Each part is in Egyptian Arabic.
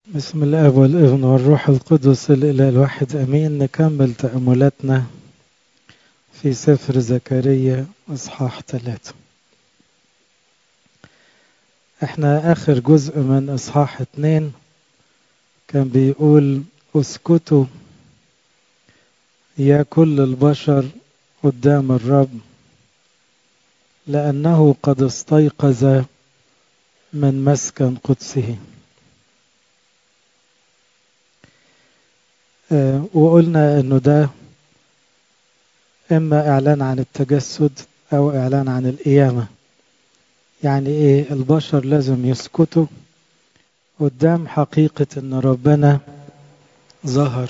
بسم الاب والابن والروح القدس الاله الواحد امين نكمل تاملاتنا في سفر زكريا اصحاح ثلاثة احنا اخر جزء من اصحاح اتنين كان بيقول اسكتوا يا كل البشر قدام الرب لانه قد استيقظ من مسكن قدسه وقلنا انه ده اما اعلان عن التجسد او اعلان عن القيامه يعني ايه البشر لازم يسكتوا قدام حقيقه ان ربنا ظهر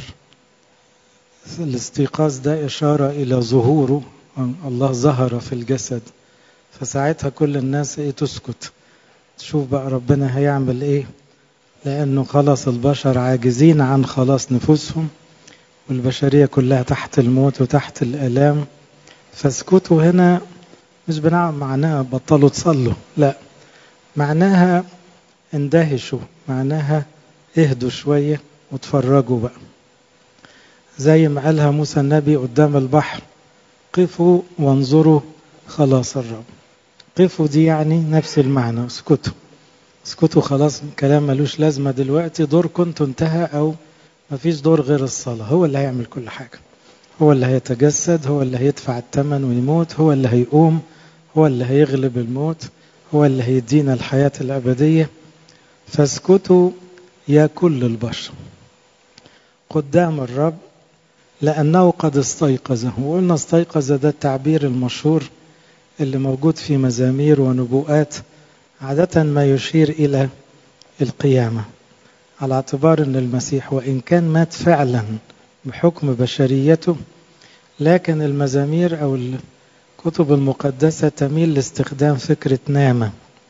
الاستيقاظ ده اشاره الى ظهوره الله ظهر في الجسد فساعتها كل الناس ايه تسكت تشوف بقى ربنا هيعمل ايه لأنه خلاص البشر عاجزين عن خلاص نفوسهم والبشرية كلها تحت الموت وتحت الآلام فاسكتوا هنا مش بنعمل معناها بطلوا تصلوا لا معناها اندهشوا معناها اهدوا شوية وتفرجوا بقى زي ما قالها موسى النبي قدام البحر قفوا وانظروا خلاص الرب قفوا دي يعني نفس المعنى اسكتوا اسكتوا خلاص كلام ملوش لازمة دلوقتي دور كنت انتهى أو مفيش دور غير الصلاة هو اللي هيعمل كل حاجة هو اللي هيتجسد هو اللي هيدفع الثمن ويموت هو اللي هيقوم هو اللي هيغلب الموت هو اللي هيدينا الحياة الأبدية فاسكتوا يا كل البشر قدام الرب لأنه قد استيقظ وقلنا استيقظ ده التعبير المشهور اللي موجود في مزامير ونبوءات عادة ما يشير إلى القيامة على اعتبار أن المسيح وإن كان مات فعلا بحكم بشريته لكن المزامير أو الكتب المقدسة تميل لاستخدام فكرة نامة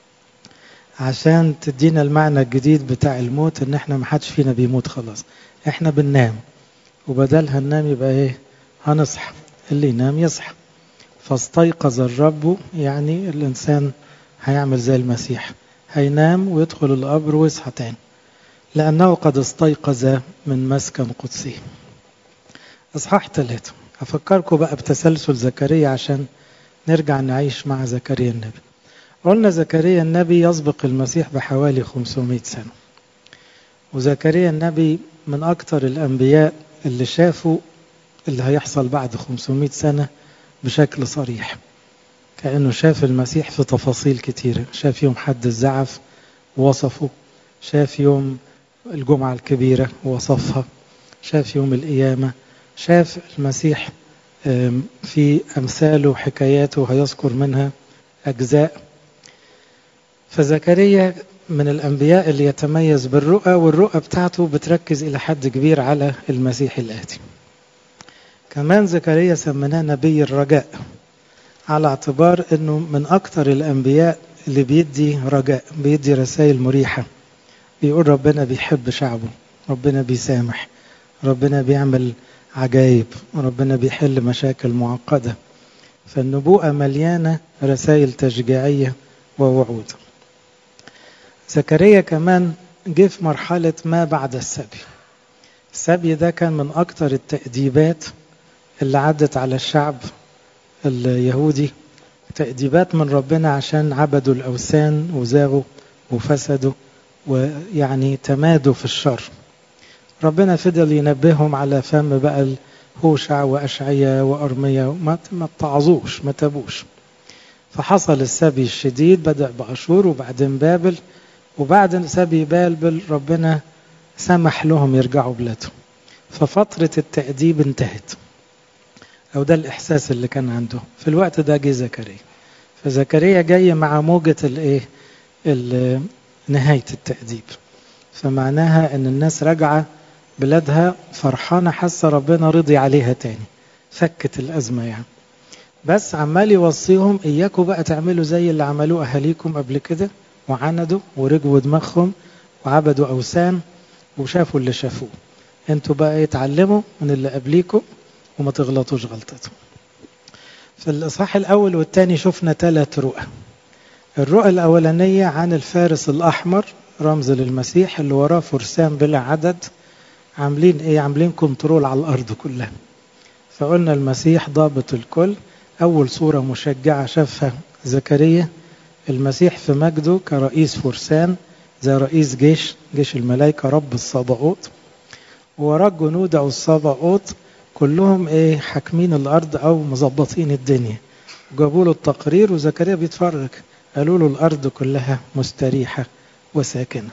عشان تدينا المعنى الجديد بتاع الموت ان احنا محدش فينا بيموت خلاص احنا بننام وبدلها ننام يبقى ايه هنصحى اللي ينام يصحى فاستيقظ الرب يعني الانسان هيعمل زي المسيح هينام ويدخل القبر ويصحى تاني لأنه قد استيقظ من مسكن قدسه إصحاح ثلاثة أفكركم بقى بتسلسل زكريا عشان نرجع نعيش مع زكريا النبي قلنا زكريا النبي يسبق المسيح بحوالي 500 سنة وزكريا النبي من أكثر الأنبياء اللي شافوا اللي هيحصل بعد 500 سنة بشكل صريح كأنه شاف المسيح في تفاصيل كتيرة شاف يوم حد الزعف وصفه شاف يوم الجمعة الكبيرة وصفها شاف يوم القيامة شاف المسيح في أمثاله وحكاياته هيذكر منها أجزاء فزكريا من الأنبياء اللي يتميز بالرؤى والرؤى بتاعته بتركز إلى حد كبير على المسيح الآتي كمان زكريا سمناه نبي الرجاء على اعتبار انه من اكثر الانبياء اللي بيدي رجاء بيدي رسائل مريحه بيقول ربنا بيحب شعبه ربنا بيسامح ربنا بيعمل عجايب ربنا بيحل مشاكل معقده فالنبوءه مليانه رسائل تشجيعيه ووعود زكريا كمان جه في مرحله ما بعد السبي السبي ده كان من اكثر التاديبات اللي عدت على الشعب اليهودي تأديبات من ربنا عشان عبدوا الأوثان وزاغوا وفسدوا ويعني تمادوا في الشر ربنا فضل ينبههم على فم بقى هوشع وأشعية وأرمية ما ما اتعظوش ما تابوش فحصل السبي الشديد بدأ بأشور وبعدين بابل وبعد سبي بابل ربنا سمح لهم يرجعوا بلادهم ففترة التأديب انتهت أو ده الإحساس اللي كان عنده في الوقت ده جه زكريا فزكريا جاي مع موجة الإيه نهاية التأديب فمعناها إن الناس راجعة بلادها فرحانة حاسة ربنا رضي عليها تاني فكت الأزمة يعني بس عمال يوصيهم إياكم بقى تعملوا زي اللي عملوه أهاليكم قبل كده وعندوا ورجعوا دماغهم وعبدوا أوثان وشافوا اللي شافوه انتوا بقى يتعلموا من اللي قبليكم وما تغلطوش غلطتهم في الإصحاح الأول والثاني شفنا ثلاث رؤى الرؤى الأولانية عن الفارس الأحمر رمز للمسيح اللي وراه فرسان بلا عدد عاملين ايه عاملين كنترول على الارض كلها فقلنا المسيح ضابط الكل اول صورة مشجعة شافها زكريا المسيح في مجده كرئيس فرسان زي رئيس جيش جيش الملائكة رب الصباؤوت وراه الجنود او الصباؤوت كلهم ايه حاكمين الارض او مظبطين الدنيا جابوا له التقرير وزكريا بيتفرج قالوا له الارض كلها مستريحه وساكنه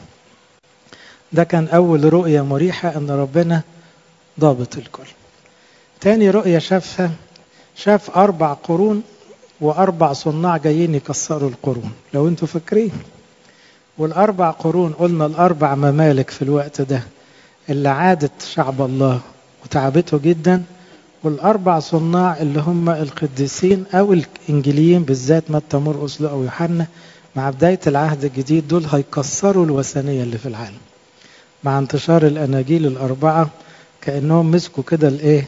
ده كان اول رؤيه مريحه ان ربنا ضابط الكل تاني رؤيه شافها شاف اربع قرون واربع صناع جايين يكسروا القرون لو انتوا فاكرين والاربع قرون قلنا الاربع ممالك في الوقت ده اللي عادت شعب الله وتعبته جدا والأربع صناع اللي هم القديسين أو الإنجيليين بالذات متى مرقس لوقا ويوحنا مع بداية العهد الجديد دول هيكسروا الوثنية اللي في العالم مع انتشار الأناجيل الأربعة كأنهم مسكوا كده الإيه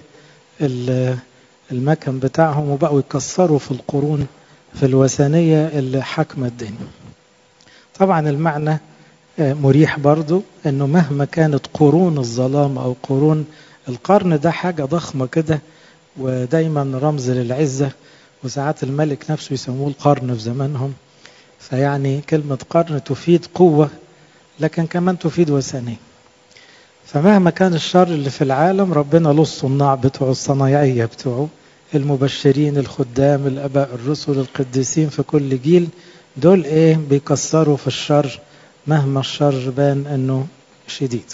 المكن بتاعهم وبقوا يكسروا في القرون في الوثنية اللي حاكمة الدنيا طبعا المعنى مريح برضو انه مهما كانت قرون الظلام او قرون القرن ده حاجة ضخمة كده ودايما رمز للعزة وساعات الملك نفسه يسموه القرن في زمانهم فيعني كلمة قرن تفيد قوة لكن كمان تفيد وثنية فمهما كان الشر اللي في العالم ربنا له الصناع بتوعه الصنايعية بتوعه المبشرين الخدام الأباء الرسل القديسين في كل جيل دول ايه بيكسروا في الشر مهما الشر بان انه شديد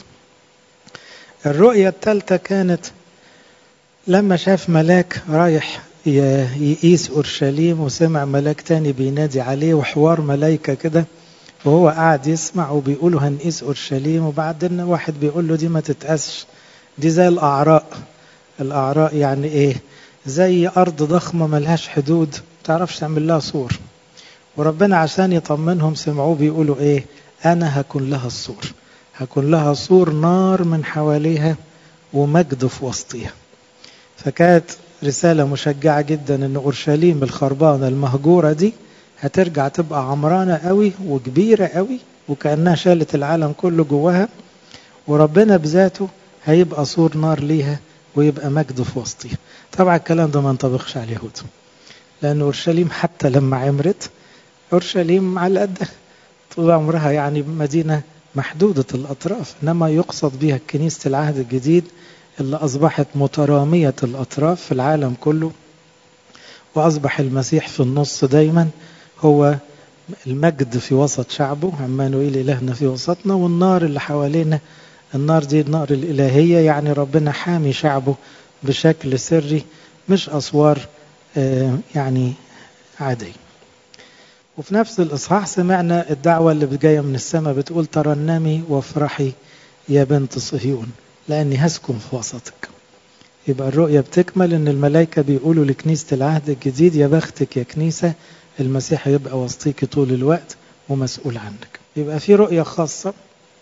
الرؤية الثالثة كانت لما شاف ملاك رايح يقيس أورشليم وسمع ملاك تاني بينادي عليه وحوار ملايكة كده وهو قاعد يسمع وبيقولوا هنقيس أورشليم وبعدين واحد بيقول له دي ما تتقاسش دي زي الأعراء الأعراء يعني إيه زي أرض ضخمة ملهاش حدود تعرفش تعمل لها سور وربنا عشان يطمنهم سمعوه بيقولوا إيه أنا هكون لها السور هكون لها سور نار من حواليها ومجد في وسطها فكانت رسالة مشجعة جدا ان اورشليم الخربانة المهجورة دي هترجع تبقى عمرانة قوي وكبيرة قوي وكأنها شالت العالم كله جواها وربنا بذاته هيبقى سور نار ليها ويبقى مجد في وسطها طبعا الكلام ده ما ينطبقش على اليهود لأن أورشليم حتى لما عمرت أورشليم على قد طول عمرها يعني مدينة محدودة الأطراف إنما يقصد بها كنيسة العهد الجديد اللي أصبحت مترامية الأطراف في العالم كله وأصبح المسيح في النص دايما هو المجد في وسط شعبه عمانوئيل إلهنا في وسطنا والنار اللي حوالينا النار دي النار الإلهية يعني ربنا حامي شعبه بشكل سري مش أسوار يعني عادية وفي نفس الإصحاح سمعنا الدعوة اللي جاية من السماء بتقول ترنمي وافرحي يا بنت صهيون لأني هسكن في وسطك يبقى الرؤية بتكمل إن الملائكة بيقولوا لكنيسة العهد الجديد يا بختك يا كنيسة المسيح يبقى وسطيك طول الوقت ومسؤول عنك يبقى في رؤية خاصة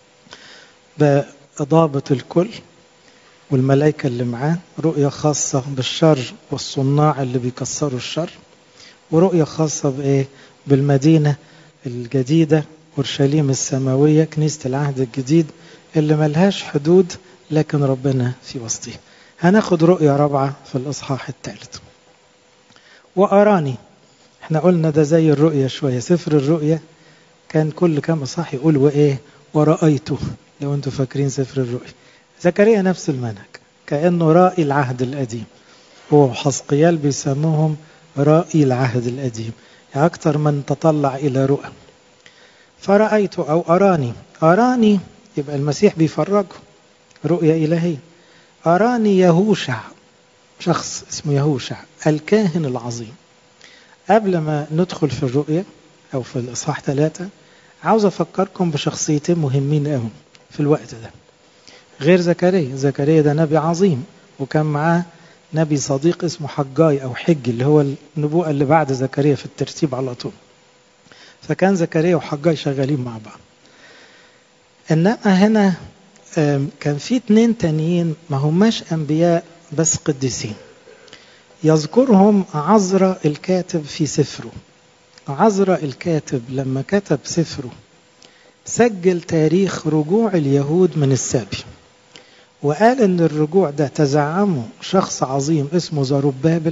بإضابة الكل والملائكة اللي معاه رؤية خاصة بالشر والصناع اللي بيكسروا الشر ورؤية خاصة بإيه بالمدينة الجديدة أورشليم السماوية كنيسة العهد الجديد اللي ملهاش حدود لكن ربنا في وسطها هناخد رؤية رابعة في الإصحاح الثالث وأراني احنا قلنا ده زي الرؤية شوية سفر الرؤية كان كل كام إصحاح يقول وإيه ورأيته لو أنتم فاكرين سفر الرؤية زكريا نفس المنهج كأنه رائي العهد القديم هو حسقيال بيسموهم رائي العهد القديم يعني أكثر من تطلع إلى رؤى فرأيت أو أراني أراني يبقى المسيح بيفرجه رؤية إلهية أراني يهوشع شخص اسمه يهوشع الكاهن العظيم قبل ما ندخل في الرؤية أو في الإصحاح ثلاثة عاوز أفكركم بشخصيتين مهمين قوي في الوقت ده غير زكريا زكريا ده نبي عظيم وكان معاه نبي صديق اسمه حجاي أو حج اللي هو النبوءة اللي بعد زكريا في الترتيب على طول فكان زكريا وحجاي شغالين مع بعض إنما هنا كان في اتنين تانيين ما هماش أنبياء بس قديسين يذكرهم عزرا الكاتب في سفره عزرا الكاتب لما كتب سفره سجل تاريخ رجوع اليهود من السبي وقال ان الرجوع ده تزعمه شخص عظيم اسمه زربابل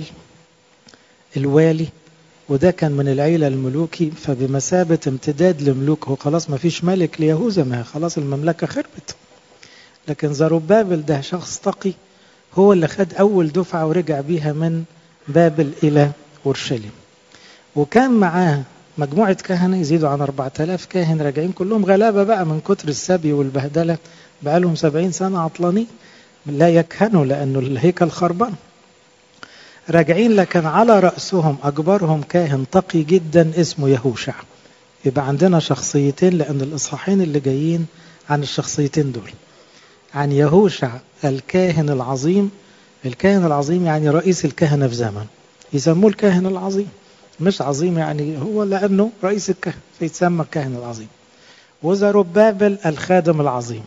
الوالي وده كان من العيلة الملوكي فبمثابة امتداد لملوك هو خلاص ما فيش ملك ليهوذا ما خلاص المملكة خربت لكن زربابل ده شخص تقي هو اللي خد أول دفعة ورجع بيها من بابل إلى أورشليم وكان معاه مجموعة كهنة يزيدوا عن 4000 كاهن راجعين كلهم غلابة بقى من كتر السبي والبهدلة بقى لهم 70 سنة عطلانين لا يكهنوا لأنه الهيكل خربان راجعين لكن على رأسهم أكبرهم كاهن تقي جدا اسمه يهوشع يبقى عندنا شخصيتين لأن الإصحاحين اللي جايين عن الشخصيتين دول عن يهوشع الكاهن العظيم الكاهن العظيم يعني رئيس الكهنة في زمن يسموه الكاهن العظيم مش عظيم يعني هو لأنه رئيس الكهنة فيتسمى الكاهن العظيم وزربابل الخادم العظيم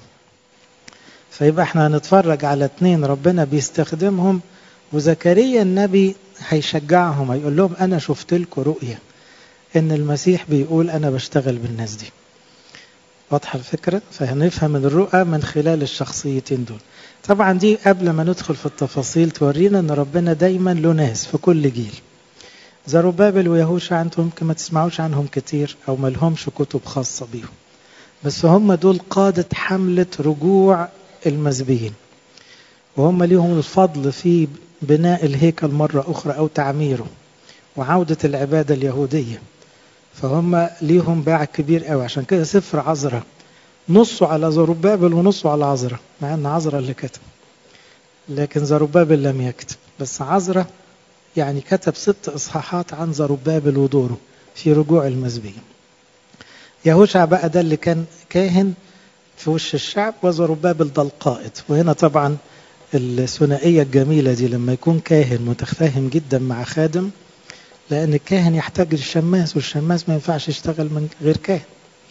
فيبقى احنا هنتفرج على اتنين ربنا بيستخدمهم وزكريا النبي هيشجعهم هيقول لهم انا شفت لكم رؤيه ان المسيح بيقول انا بشتغل بالناس دي واضحه الفكره فهنفهم الرؤى من خلال الشخصيتين دول طبعا دي قبل ما ندخل في التفاصيل تورينا ان ربنا دايما له ناس في كل جيل زروبابل ويهوشع انتم ممكن ما تسمعوش عنهم كتير او ما لهمش كتب خاصه بيهم بس هم دول قاده حمله رجوع المسبيين وهم ليهم الفضل في بناء الهيكل مرة أخرى أو تعميره وعودة العبادة اليهودية فهم ليهم باع كبير قوي عشان كده سفر عذرة نصه على زربابل ونصه على عذرة مع أن عذرة اللي كتب لكن زربابل لم يكتب بس عذرة يعني كتب ست إصحاحات عن زربابل ودوره في رجوع المسبيين يهوشع بقى ده اللي كان كاهن في وش الشعب وزربابل ده القائد وهنا طبعا الثنائية الجميلة دي لما يكون كاهن متفاهم جدا مع خادم لأن الكاهن يحتاج الشماس والشماس ما ينفعش يشتغل من غير كاهن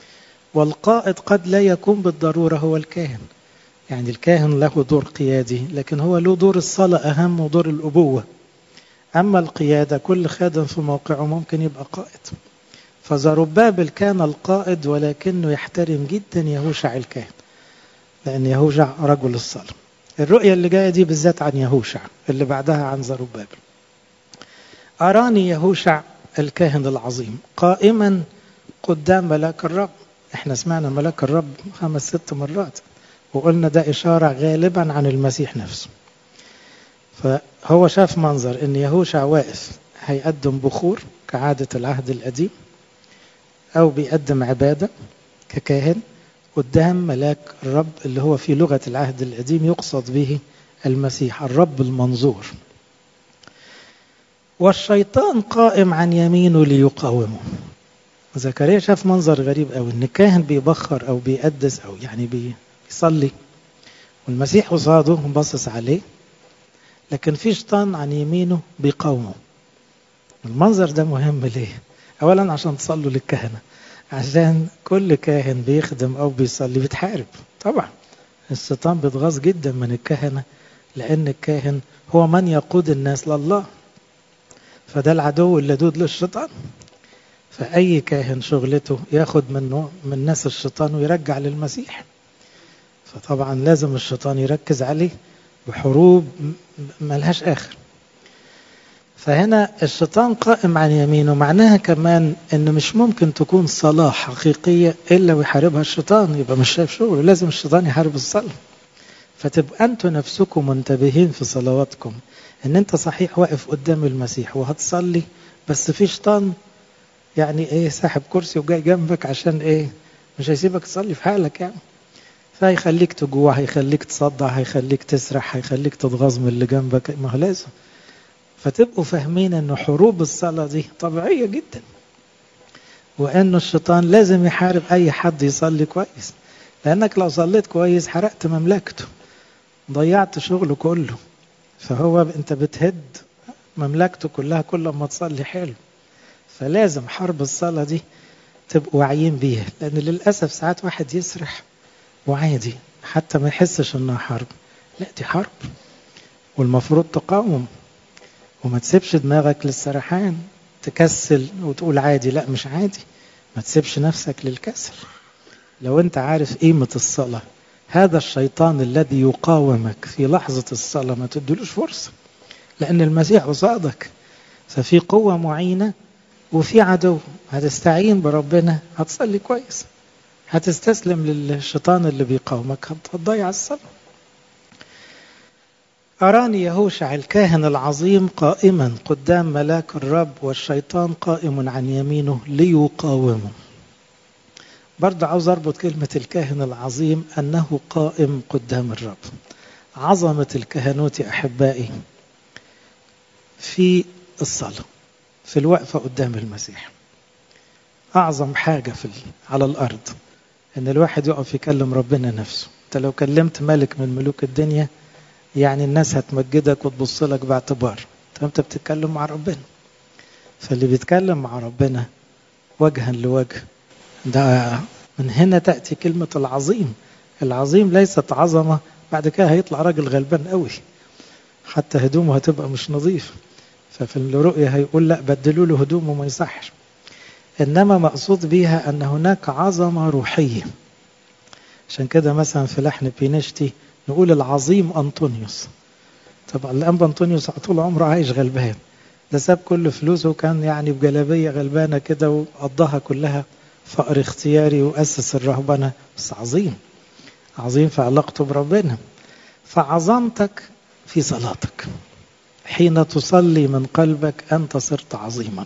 والقائد قد لا يكون بالضرورة هو الكاهن يعني الكاهن له دور قيادي لكن هو له دور الصلاة أهم ودور الأبوة أما القيادة كل خادم في موقعه ممكن يبقى قائد فزربابل كان القائد ولكنه يحترم جدا يهوشع الكاهن لأن يهوشع رجل الصلاة الرؤية اللي جاية دي بالذات عن يهوشع اللي بعدها عن زربابل أراني يهوشع الكاهن العظيم قائما قدام ملاك الرب احنا سمعنا ملاك الرب خمس ست مرات وقلنا ده إشارة غالبا عن المسيح نفسه فهو شاف منظر ان يهوشع واقف هيقدم بخور كعادة العهد القديم أو بيقدم عبادة ككاهن قدام ملاك الرب اللي هو في لغة العهد القديم يقصد به المسيح الرب المنظور والشيطان قائم عن يمينه ليقاومه زكريا شاف منظر غريب قوي ان كاهن بيبخر او بيقدس او يعني بيصلي والمسيح قصاده باصص عليه لكن في شيطان عن يمينه بيقاومه المنظر ده مهم ليه اولا عشان تصلوا للكهنه عشان كل كاهن بيخدم او بيصلي بيتحارب طبعا الشيطان بيتغاظ جدا من الكهنه لان الكاهن هو من يقود الناس لله فده العدو اللدود للشيطان فأي كاهن شغلته ياخد منه من ناس الشيطان ويرجع للمسيح فطبعا لازم الشيطان يركز عليه بحروب ملهاش آخر فهنا الشيطان قائم عن يمينه معناها كمان ان مش ممكن تكون صلاة حقيقية الا ويحاربها الشيطان يبقى مش شايف شغله لازم الشيطان يحارب الصلاة فتبقى انتوا نفسكم منتبهين في صلواتكم ان انت صحيح واقف قدام المسيح وهتصلي بس في شيطان يعني ايه ساحب كرسي وجاي جنبك عشان ايه مش هيسيبك تصلي في حالك يعني فهيخليك تجوع هيخليك تصدع هيخليك تسرح هيخليك تتغاظ من اللي جنبك ما هو لازم فتبقوا فاهمين ان حروب الصلاة دي طبيعية جدا وان الشيطان لازم يحارب اي حد يصلي كويس لانك لو صليت كويس حرقت مملكته ضيعت شغله كله فهو انت بتهد مملكته كلها كل ما تصلي حلو فلازم حرب الصلاة دي تبقوا واعيين بيها لأن للأسف ساعات واحد يسرح وعادي حتى ما يحسش إنها حرب لا دي حرب والمفروض تقاوم وما تسيبش دماغك للسرحان تكسل وتقول عادي لا مش عادي ما تسيبش نفسك للكسل لو انت عارف قيمة الصلاة هذا الشيطان الذي يقاومك في لحظة الصلاة ما تدلوش فرصة لأن المسيح قصادك ففي قوة معينة وفي عدو هتستعين بربنا هتصلي كويس هتستسلم للشيطان اللي بيقاومك هتضيع الصلاة أراني يهوشع الكاهن العظيم قائما قدام ملاك الرب والشيطان قائم عن يمينه ليقاومه برضه عاوز أربط كلمة الكاهن العظيم أنه قائم قدام الرب عظمة الكهنوت يا أحبائي في الصلاة في الوقفة قدام المسيح أعظم حاجة في على الأرض إن الواحد يقف يكلم ربنا نفسه أنت لو كلمت ملك من ملوك الدنيا يعني الناس هتمجدك وتبص لك باعتبار أنت بتتكلم مع ربنا فاللي بيتكلم مع ربنا وجها لوجه ده من هنا تأتي كلمة العظيم العظيم ليست عظمة بعد كده هيطلع راجل غلبان قوي حتى هدومه هتبقى مش نظيف ففي الرؤية هيقول لا بدلوا له هدومه ما يصحش إنما مقصود بيها أن هناك عظمة روحية عشان كده مثلا في لحن بينشتي نقول العظيم أنطونيوس طبعا الأنبا أنطونيوس طول عمره عايش غلبان ده ساب كل فلوسه وكان يعني بجلابية غلبانة كده وقضاها كلها فقر اختياري وأسس الرهبنة بس عظيم عظيم في علاقته بربنا فعظمتك في صلاتك حين تصلي من قلبك أنت صرت عظيما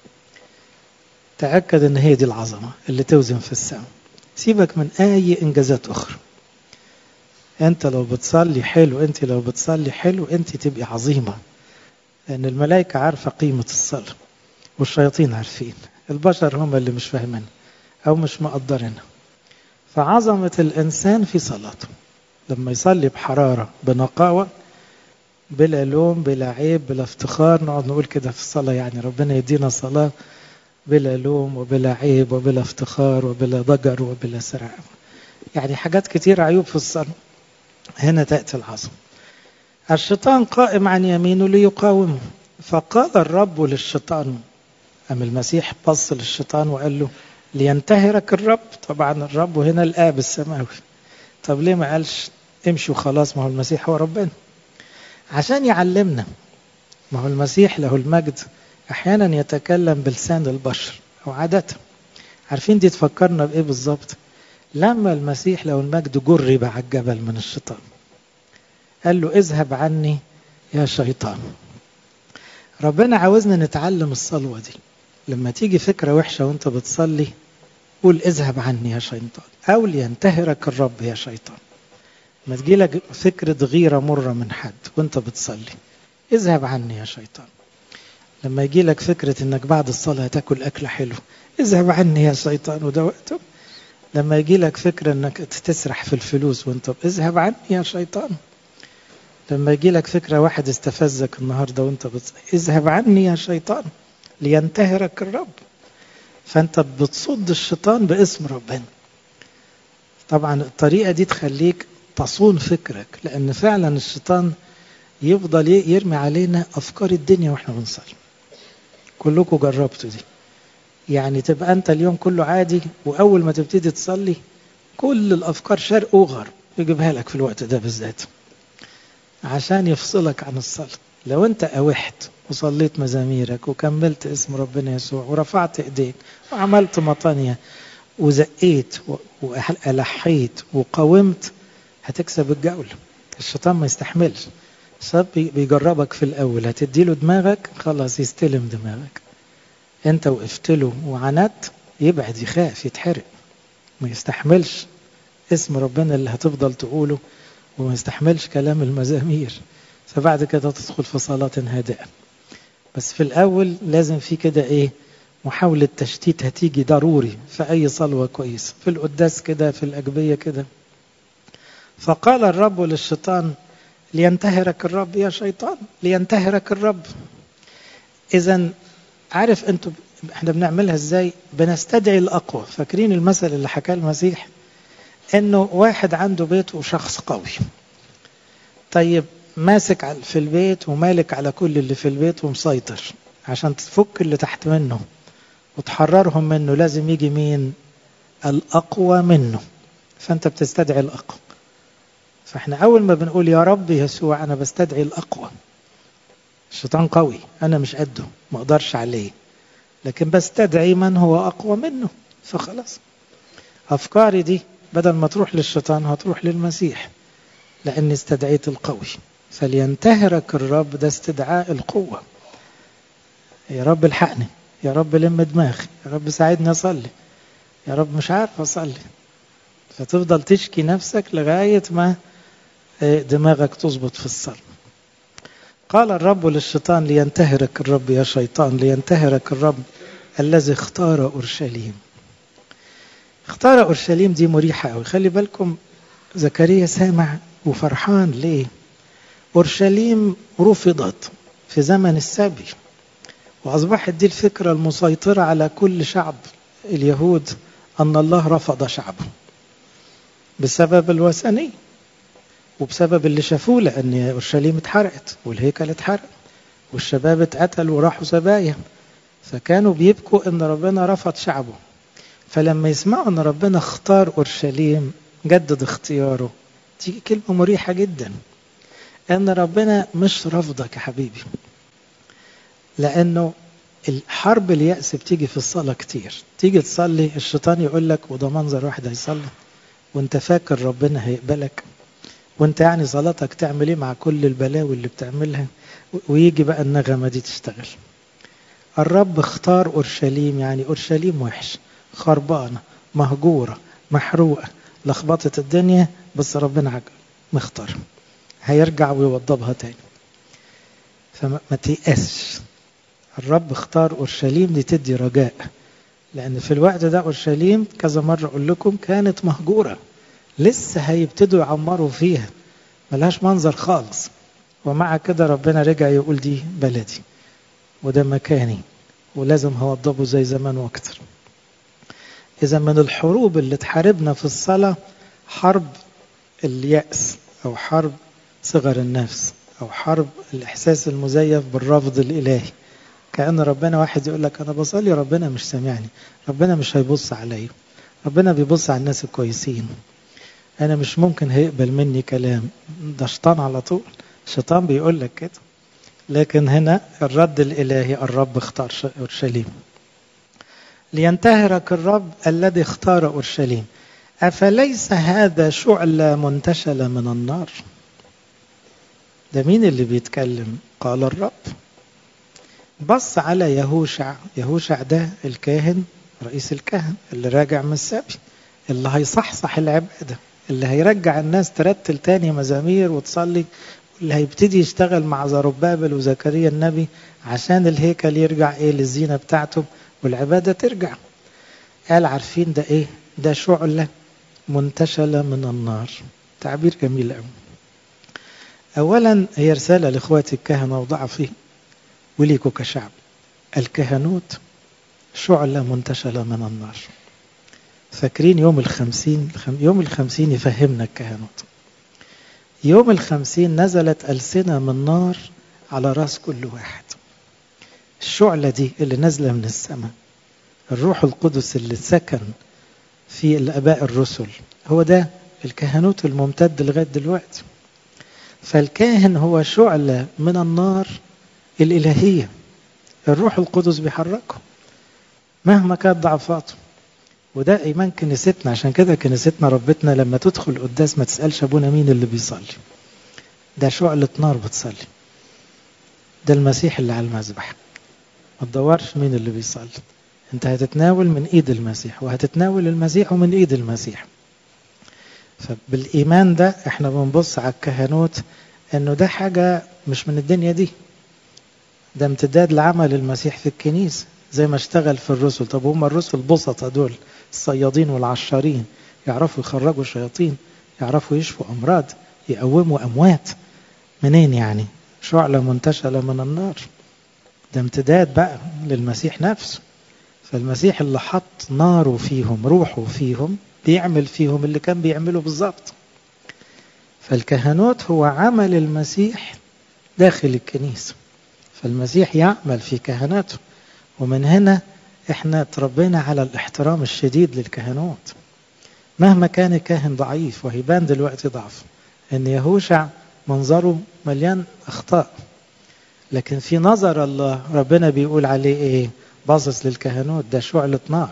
تأكد أن هي دي العظمة اللي توزن في السماء سيبك من أي إنجازات أخرى أنت لو بتصلي حلو أنت لو بتصلي حلو أنت تبقي عظيمة لأن الملائكة عارفة قيمة الصلاة والشياطين عارفين البشر هم اللي مش فاهمين أو مش مقدرينها فعظمة الإنسان في صلاته لما يصلي بحرارة بنقاوة بلا لوم بلا عيب بلا افتخار نقعد نقول كده في الصلاة يعني ربنا يدينا صلاة بلا لوم وبلا عيب وبلا افتخار وبلا ضجر وبلا سرعة يعني حاجات كتير عيوب في الصلاة هنا تأتي العظمة الشيطان قائم عن يمينه ليقاومه فقال الرب للشيطان أم المسيح بص للشيطان وقال له لينتهرك الرب طبعا الرب هنا الآب السماوي طب ليه ما قالش امشي وخلاص ما هو المسيح هو ربنا عشان يعلمنا ما هو المسيح له المجد احيانا يتكلم بلسان البشر او عادة عارفين دي تفكرنا بايه بالظبط لما المسيح له المجد جرب على الجبل من الشيطان قال له اذهب عني يا شيطان ربنا عاوزنا نتعلم الصلوة دي لما تيجي فكرة وحشة وانت بتصلي قول اذهب عني يا شيطان او لينتهرك الرب يا شيطان ما تجيلك فكرة غيرة مرة من حد وانت بتصلي اذهب عني يا شيطان لما يجي لك فكرة انك بعد الصلاة تاكل أكلة حلو اذهب عني يا شيطان وده وقته لما يجي لك فكرة انك تسرح في الفلوس وانت اذهب عني يا شيطان لما يجي لك فكرة واحد استفزك النهاردة وانت بتص... اذهب عني يا شيطان لينتهرك الرب فانت بتصد الشيطان باسم ربنا طبعا الطريقة دي تخليك تصون فكرك لأن فعلا الشيطان يفضل يرمي علينا أفكار الدنيا وإحنا بنصلي كلكم جربتوا دي يعني تبقى أنت اليوم كله عادي وأول ما تبتدي تصلي كل الأفكار شرق وغرب يجيبها لك في الوقت ده بالذات عشان يفصلك عن الصلاة لو أنت أوحت وصليت مزاميرك وكملت اسم ربنا يسوع ورفعت إيديك وعملت مطانية وزقيت وألحيت وقاومت هتكسب الجولة الشيطان ما يستحملش الشيطان بيجربك في الأول هتديله دماغك خلاص يستلم دماغك انت وقفت له وعندت يبعد يخاف يتحرق ما يستحملش اسم ربنا اللي هتفضل تقوله وما يستحملش كلام المزامير فبعد كده تدخل في صلاة هادئة بس في الأول لازم في كده إيه محاولة تشتيت هتيجي ضروري في أي صلوة كويس في القداس كده في الأجبية كده فقال الرب للشيطان لينتهرك الرب يا شيطان لينتهرك الرب إذا عارف أنتوا احنا بنعملها ازاي بنستدعي الأقوى فاكرين المثل اللي حكاه المسيح انه واحد عنده بيت وشخص قوي طيب ماسك في البيت ومالك على كل اللي في البيت ومسيطر عشان تفك اللي تحت منه وتحررهم منه لازم يجي مين الأقوى منه فأنت بتستدعي الأقوى فاحنا أول ما بنقول يا رب يسوع أنا بستدعي الأقوى الشيطان قوي أنا مش قده ما أقدرش عليه لكن بستدعي من هو أقوى منه فخلاص أفكاري دي بدل ما تروح للشيطان هتروح للمسيح لأني استدعيت القوي فلينتهرك الرب ده استدعاء القوة يا رب الحقني يا رب لم دماغي يا رب ساعدني أصلي يا رب مش عارف أصلي فتفضل تشكي نفسك لغاية ما دماغك تظبط في الصلاة قال الرب للشيطان لينتهرك الرب يا شيطان لينتهرك الرب الذي اختار أورشليم اختار أورشليم دي مريحة أوي خلي بالكم زكريا سامع وفرحان ليه أورشليم رفضت في زمن السبي وأصبحت دي الفكرة المسيطرة على كل شعب اليهود أن الله رفض شعبه بسبب الوثنية وبسبب اللي شافوه لأن أورشليم اتحرقت والهيكل اتحرق والشباب اتقتل وراحوا سبايا فكانوا بيبكوا ان ربنا رفض شعبه فلما يسمعوا ان ربنا اختار اورشليم جدد اختياره دي كلمه مريحه جدا ان ربنا مش رفضك يا حبيبي لانه الحرب اليأس بتيجي في الصلاة كتير تيجي تصلي الشيطان يقول لك وده منظر واحد هيصلي وانت فاكر ربنا هيقبلك وانت يعني صلاتك تعمل ايه مع كل البلاوي اللي بتعملها ويجي بقى النغمة دي تشتغل الرب اختار أورشليم يعني أورشليم وحش خربانة مهجورة محروقة لخبطت الدنيا بس ربنا مختار هيرجع ويوضبها تاني فما تيأسش الرب اختار أورشليم دي تدي رجاء لأن في الوقت ده أورشليم كذا مرة أقول لكم كانت مهجورة لسه هيبتدوا يعمروا فيها ملهاش منظر خالص ومع كده ربنا رجع يقول دي بلدي وده مكاني ولازم هوضبه زي زمان واكتر إذا من الحروب اللي تحاربنا في الصلاة حرب اليأس أو حرب صغر النفس أو حرب الإحساس المزيف بالرفض الإلهي كأن ربنا واحد يقول لك أنا بصلي ربنا مش سامعني ربنا مش هيبص عليا ربنا بيبص على الناس الكويسين أنا مش ممكن هيقبل مني كلام ده شيطان على طول الشيطان بيقول لك كده لكن هنا الرد الإلهي الرب اختار أورشليم لينتهرك الرب الذي اختار أورشليم أفليس هذا شعلة منتشلة من النار ده مين اللي بيتكلم قال الرب بص على يهوشع يهوشع ده الكاهن رئيس الكهن اللي راجع من السبي اللي هيصحصح العبادة اللي هيرجع الناس ترتل تاني مزامير وتصلي اللي هيبتدي يشتغل مع زربابل وزكريا النبي عشان الهيكل يرجع ايه للزينة بتاعته والعبادة ترجع قال عارفين ده ايه ده شعلة منتشلة من النار تعبير جميل قوي اولا هي رسالة لاخواتي الكهنة وضعفي وليكوا كشعب الكهنوت شعلة منتشلة من النار فاكرين يوم الخمسين يوم الخمسين يفهمنا الكهنوت يوم الخمسين نزلت ألسنة من نار على رأس كل واحد الشعلة دي اللي نازلة من السماء الروح القدس اللي سكن في الآباء الرسل هو ده الكهنوت الممتد لغاية دلوقتي فالكاهن هو شعلة من النار الإلهية الروح القدس بيحركه مهما كانت ضعفاته وده إيمان كنيستنا عشان كده كنيستنا ربتنا لما تدخل قداس ما تسألش أبونا مين اللي بيصلي ده شعلة نار بتصلي ده المسيح اللي على المذبح ما تدورش مين اللي بيصلي انت هتتناول من ايد المسيح وهتتناول المسيح ومن ايد المسيح فبالإيمان ده احنا بنبص على الكهنوت انه ده حاجة مش من الدنيا دي ده امتداد لعمل المسيح في الكنيسة زي ما اشتغل في الرسل طب هم الرسل بسطة دول الصيادين والعشارين يعرفوا يخرجوا شياطين يعرفوا يشفوا أمراض يقوموا أموات منين يعني شعلة منتشلة من النار ده امتداد بقى للمسيح نفسه فالمسيح اللي حط ناره فيهم روحه فيهم بيعمل فيهم اللي كان بيعمله بالظبط فالكهنوت هو عمل المسيح داخل الكنيسة فالمسيح يعمل في كهناته ومن هنا احنا تربينا على الاحترام الشديد للكهنوت مهما كان الكاهن ضعيف وهيبان دلوقتي ضعف ان يهوشع منظره مليان اخطاء لكن في نظر الله ربنا بيقول عليه ايه باصص للكهنوت ده شعلة نار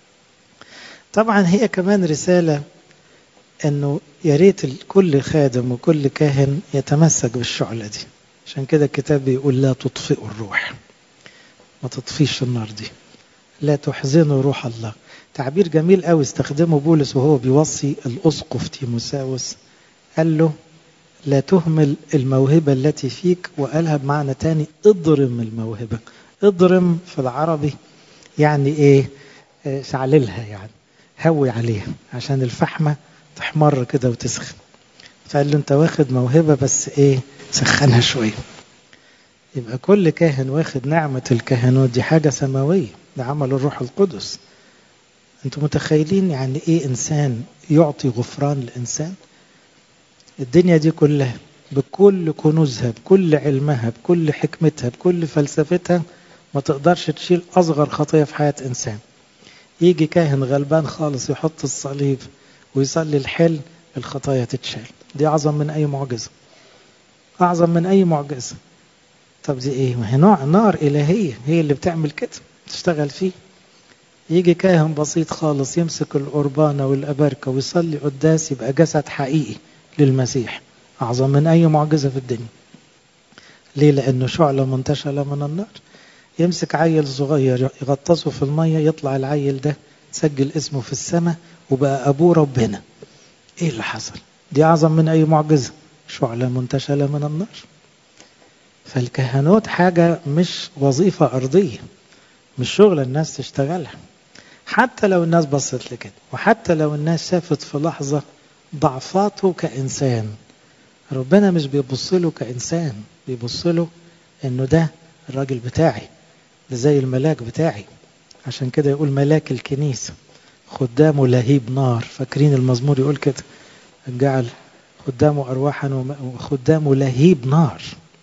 طبعا هي كمان رسالة انه يا ريت كل خادم وكل كاهن يتمسك بالشعلة دي عشان كده الكتاب بيقول لا تطفئوا الروح ما تطفيش النار دي لا تحزنوا روح الله تعبير جميل قوي استخدمه بولس وهو بيوصي الاسقف تيموساوس قال له لا تهمل الموهبة التي فيك وقالها بمعنى تاني اضرم الموهبة اضرم في العربي يعني ايه شعللها يعني هوي عليها عشان الفحمة تحمر كده وتسخن فقال له انت واخد موهبة بس ايه سخنها شوية يبقى كل كاهن واخد نعمة الكهنوت دي حاجة سماوية ده عمل الروح القدس انتوا متخيلين يعني ايه انسان يعطي غفران لانسان الدنيا دي كلها بكل كنوزها بكل علمها بكل حكمتها بكل فلسفتها ما تقدرش تشيل اصغر خطيه في حياه انسان يجي كاهن غلبان خالص يحط الصليب ويصلي الحل الخطايا تتشال دي اعظم من اي معجزه اعظم من اي معجزه طب دي ايه ما هي نوع نار الهيه هي اللي بتعمل كده تشتغل فيه يجي كاهن بسيط خالص يمسك القربانه والاباركه ويصلي قداس يبقى جسد حقيقي للمسيح أعظم من أي معجزة في الدنيا ليه لأنه شعلة منتشلة من النار يمسك عيل صغير يغطسه في المية يطلع العيل ده سجل اسمه في السماء وبقى أبوه ربنا إيه اللي حصل دي أعظم من أي معجزة شعلة منتشلة من النار فالكهنوت حاجة مش وظيفة أرضية مش شغل الناس تشتغلها حتى لو الناس بصت لكده وحتى لو الناس شافت في لحظة ضعفاته كإنسان ربنا مش بيبص له كإنسان بيبص له إنه ده الراجل بتاعي ده زي الملاك بتاعي عشان كده يقول ملاك الكنيسة خدامه لهيب نار فاكرين المزمور يقول كده جعل خدامه أرواحا وخدامه لهيب نار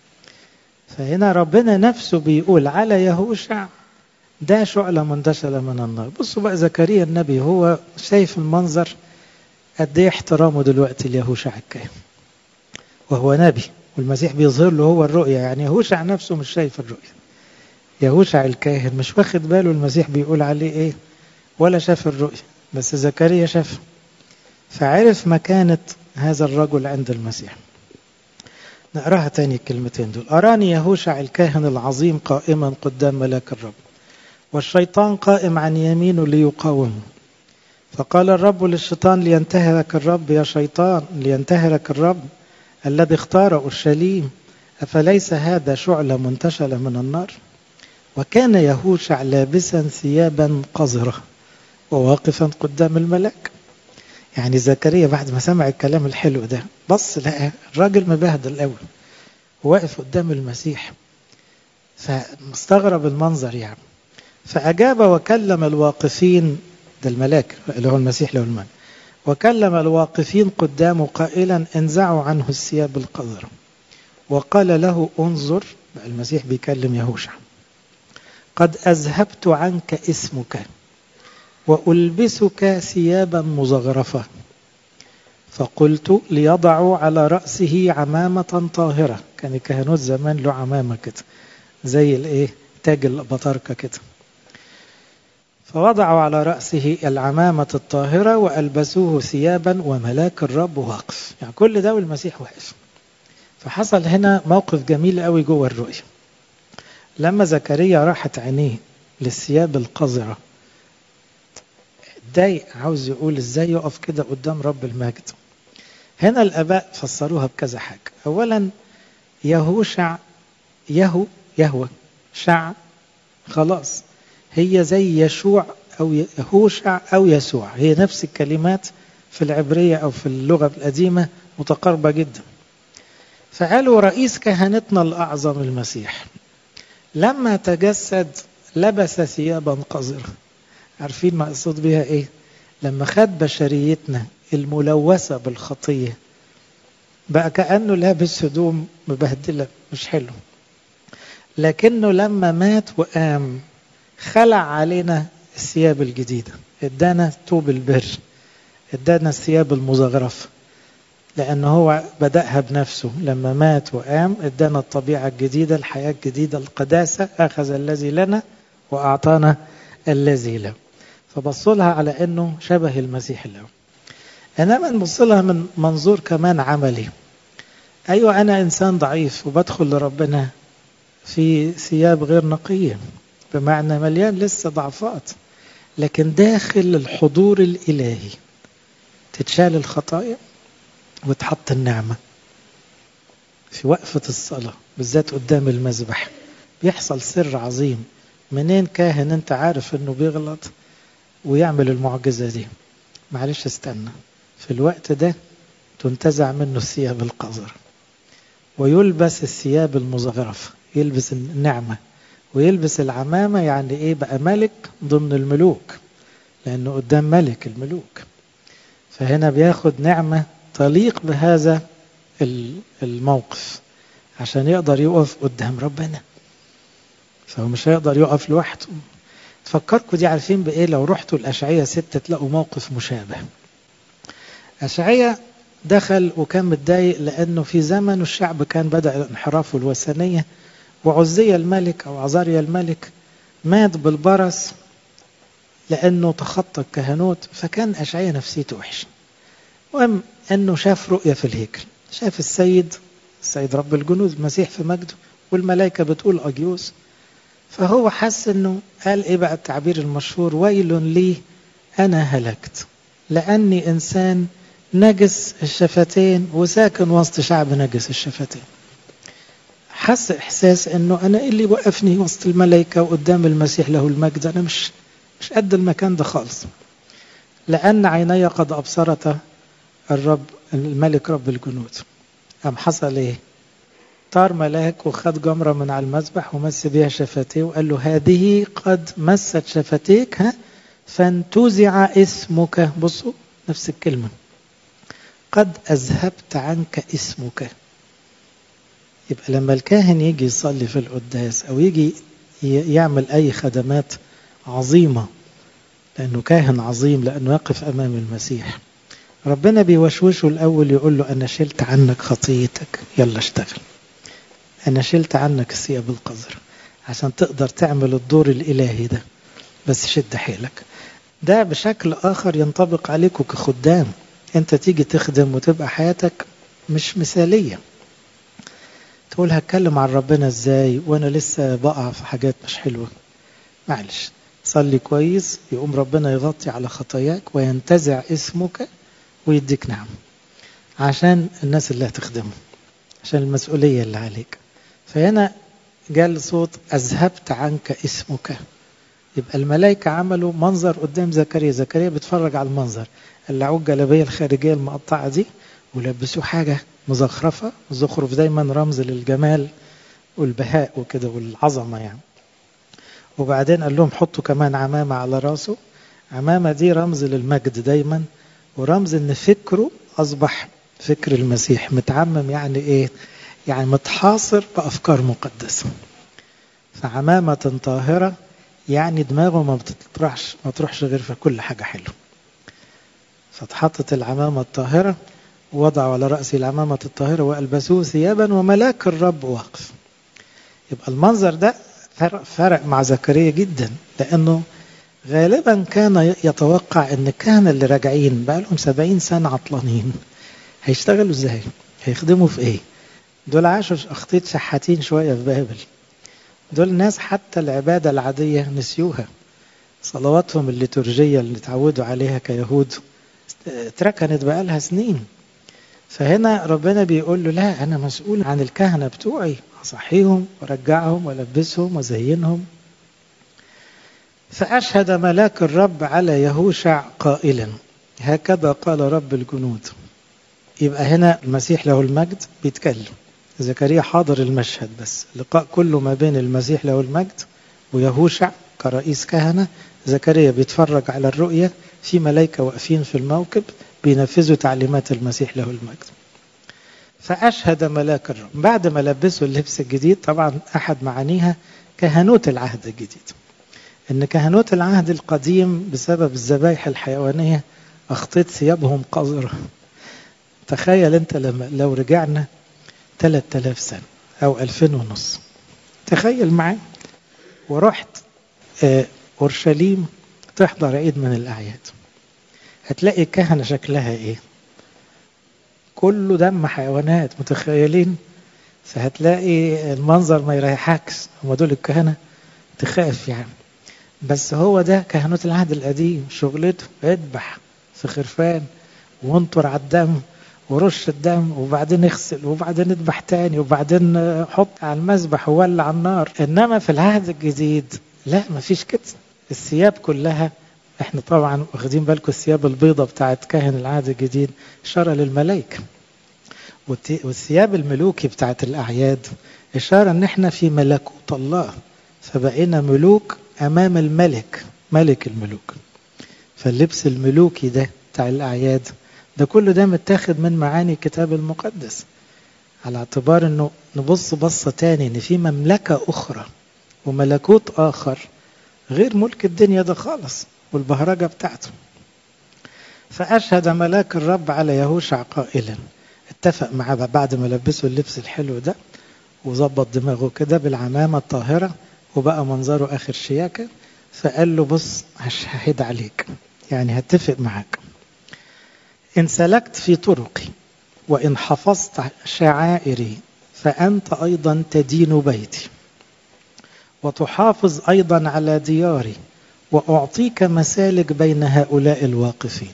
فهنا ربنا نفسه بيقول على يهوشع ده شعلة منتشلة من النار بصوا بقى زكريا النبي هو شايف المنظر قد ايه احترامه دلوقتي ليهوشع الكاهن وهو نبي والمسيح بيظهر له هو الرؤية يعني يهوشع نفسه مش شايف الرؤية يهوشع الكاهن مش واخد باله المسيح بيقول عليه ايه ولا شاف الرؤية بس زكريا شاف فعرف مكانة هذا الرجل عند المسيح نقراها تاني الكلمتين دول أراني يهوشع الكاهن العظيم قائما قدام ملاك الرب والشيطان قائم عن يمينه ليقاومه فقال الرب للشيطان لينتهرك الرب يا شيطان لينتهرك الرب الذي اختار أورشليم أفليس هذا شعلة منتشلة من النار وكان يهوشع لابسا ثيابا قذرة وواقفا قدام الملاك يعني زكريا بعد ما سمع الكلام الحلو ده بص لقى الراجل مبهدل قوي واقف قدام المسيح فمستغرب المنظر يعني فأجاب وكلم الواقفين ده الملاك اللي هو المسيح له المال وكلم الواقفين قدامه قائلا انزعوا عنه الثياب القذرة وقال له انظر المسيح بيكلم يهوشع قد أذهبت عنك اسمك وألبسك ثيابا مزغرفة فقلت ليضعوا على رأسه عمامة طاهرة كان الكهنوت زمان له عمامة كده زي الايه تاج البطاركة كده فوضعوا على رأسه العمامة الطاهرة وألبسوه ثيابا وملاك الرب واقف يعني كل ده والمسيح واقف فحصل هنا موقف جميل قوي جوه الرؤية لما زكريا راحت عينيه للثياب القذرة اتضايق عاوز يقول ازاي يقف كده قدام رب المجد هنا الاباء فسروها بكذا حاجه اولا يهوشع يهو يهوى شع خلاص هي زي يشوع او يهوشع او يسوع هي نفس الكلمات في العبريه او في اللغه القديمه متقاربه جدا فقالوا رئيس كهنتنا الاعظم المسيح لما تجسد لبس ثيابا قذره عارفين مقصود بها ايه لما خد بشريتنا الملوثة بالخطية بقى كأنه لابس هدوم مبهدلة مش حلو لكنه لما مات وقام خلع علينا الثياب الجديدة ادانا توب البر ادانا الثياب المزغرفة لأن هو بدأها بنفسه لما مات وقام ادانا الطبيعة الجديدة الحياة الجديدة القداسة أخذ الذي لنا وأعطانا الذي له فبصوا لها على أنه شبه المسيح له إنما نبص لها من منظور كمان عملي أيوة أنا إنسان ضعيف وبدخل لربنا في ثياب غير نقية بمعنى مليان لسه ضعفات لكن داخل الحضور الإلهي تتشال الخطايا وتحط النعمة في وقفة الصلاة بالذات قدام المذبح بيحصل سر عظيم منين كاهن انت عارف انه بيغلط ويعمل المعجزة دي معلش استنى في الوقت ده تنتزع منه الثياب القذرة ويلبس الثياب المزغرفة يلبس النعمة ويلبس العمامة يعني ايه بقى ملك ضمن الملوك لانه قدام ملك الملوك فهنا بياخد نعمة تليق بهذا الموقف عشان يقدر يقف قدام ربنا فهو مش هيقدر يقف لوحده تفكركم دي عارفين بإيه لو رحتوا الأشعية ستة تلاقوا موقف مشابه أشعية دخل وكان متضايق لأنه في زمن الشعب كان بدأ الانحراف والوثنية وعزية الملك أو عزاريا الملك مات بالبرص لأنه تخطى الكهنوت فكان أشعية نفسيته وحشة المهم أنه شاف رؤية في الهيكل شاف السيد السيد رب الجنود المسيح في مجده والملائكة بتقول أجيوس فهو حس أنه قال إيه بقى التعبير المشهور ويل لي أنا هلكت لأني إنسان نجس الشفتين وساكن وسط شعب نجس الشفتين حس إحساس أنه أنا اللي وقفني وسط الملائكة وقدام المسيح له المجد أنا مش مش قد المكان ده خالص لأن عيني قد أبصرت الرب الملك رب الجنود أم حصل إيه طار ملاك وخد جمرة من على المذبح ومس بيها شفتيه وقال له هذه قد مست شفتيك ها فانتزع اسمك بصوا نفس الكلمة قد أذهبت عنك اسمك يبقى لما الكاهن يجي يصلي في القداس أو يجي يعمل أي خدمات عظيمة لأنه كاهن عظيم لأنه يقف أمام المسيح ربنا بيوشوشه الأول يقول له أنا شلت عنك خطيتك يلا اشتغل أنا شلت عنك الثياب القذرة عشان تقدر تعمل الدور الإلهي ده بس شد حيلك ده بشكل آخر ينطبق عليكم كخدام أنت تيجي تخدم وتبقى حياتك مش مثالية تقول هتكلم عن ربنا ازاي وانا لسه بقع في حاجات مش حلوة معلش صلي كويس يقوم ربنا يغطي على خطاياك وينتزع اسمك ويديك نعم عشان الناس اللي هتخدمه عشان المسؤولية اللي عليك فهنا قال صوت أذهبت عنك اسمك يبقى الملائكة عملوا منظر قدام زكريا زكريا بيتفرج على المنظر قلعوه الجلابية الخارجية المقطعة دي ولبسوه حاجة مزخرفة الزخرف دايما رمز للجمال والبهاء وكده والعظمة يعني وبعدين قال لهم حطوا كمان عمامة على راسه عمامة دي رمز للمجد دايما ورمز ان فكره اصبح فكر المسيح متعمم يعني ايه يعني متحاصر بافكار مقدسه فعمامه طاهره يعني دماغه ما بتطرحش ما تروحش غير في كل حاجه حلوه فاتحطت العمامه الطاهره ووضعوا على راسه العمامه الطاهره والبسوه ثيابا وملاك الرب واقف يبقى المنظر ده فرق, فرق مع زكريا جدا لانه غالبا كان يتوقع ان الكهنه اللي راجعين بقى لهم 70 سنه عطلانين هيشتغلوا ازاي؟ هيخدموا في ايه؟ دول عاشوا اخطيط شحاتين شويه في بابل دول ناس حتى العباده العاديه نسيوها صلواتهم الليتورجيه اللي اتعودوا عليها كيهود اتركنت بقى لها سنين فهنا ربنا بيقول له لا انا مسؤول عن الكهنه بتوعي اصحيهم وارجعهم والبسهم وازينهم فأشهد ملاك الرب على يهوشع قائلا هكذا قال رب الجنود يبقى هنا المسيح له المجد بيتكلم زكريا حاضر المشهد بس لقاء كله ما بين المسيح له المجد ويهوشع كرئيس كهنة زكريا بيتفرج على الرؤية في ملائكة واقفين في الموكب بينفذوا تعليمات المسيح له المجد فأشهد ملاك الرب بعد ما لبسوا اللبس الجديد طبعا أحد معانيها كهنوت العهد الجديد ان كهنوت العهد القديم بسبب الذبايح الحيوانية اخطيت ثيابهم قذرة تخيل انت لما لو رجعنا 3000 سنة او 2000 ونص تخيل معي ورحت اورشليم تحضر عيد من الاعياد هتلاقي الكهنة شكلها ايه كله دم حيوانات متخيلين فهتلاقي المنظر ما يريحكش هم دول الكهنة تخاف يعني بس هو ده كهنوت العهد القديم شغلته اذبح في خرفان وانطر على الدم ورش الدم وبعدين اغسل وبعدين اذبح تاني وبعدين حط على المذبح وولع على النار انما في العهد الجديد لا مفيش كده الثياب كلها احنا طبعا واخدين بالكم الثياب البيضة بتاعت كاهن العهد الجديد إشارة للملائكة والثياب الملوكي بتاعت الأعياد إشارة ان احنا في ملكوت الله فبقينا ملوك أمام الملك ملك الملوك فاللبس الملوكي ده بتاع الأعياد ده كله ده متاخد من معاني الكتاب المقدس على اعتبار انه نبص بصة تاني ان في مملكة أخرى وملكوت آخر غير ملك الدنيا ده خالص والبهرجة بتاعته فأشهد ملاك الرب على يهوشع قائلا اتفق معاه بعد ما لبسه اللبس الحلو ده وظبط دماغه كده بالعمامة الطاهرة وبقى منظره آخر شياكة فقال له بص هشهد عليك يعني هتفق معاك إن سلكت في طرقي وإن حفظت شعائري فأنت أيضا تدين بيتي وتحافظ أيضا على دياري وأعطيك مسالك بين هؤلاء الواقفين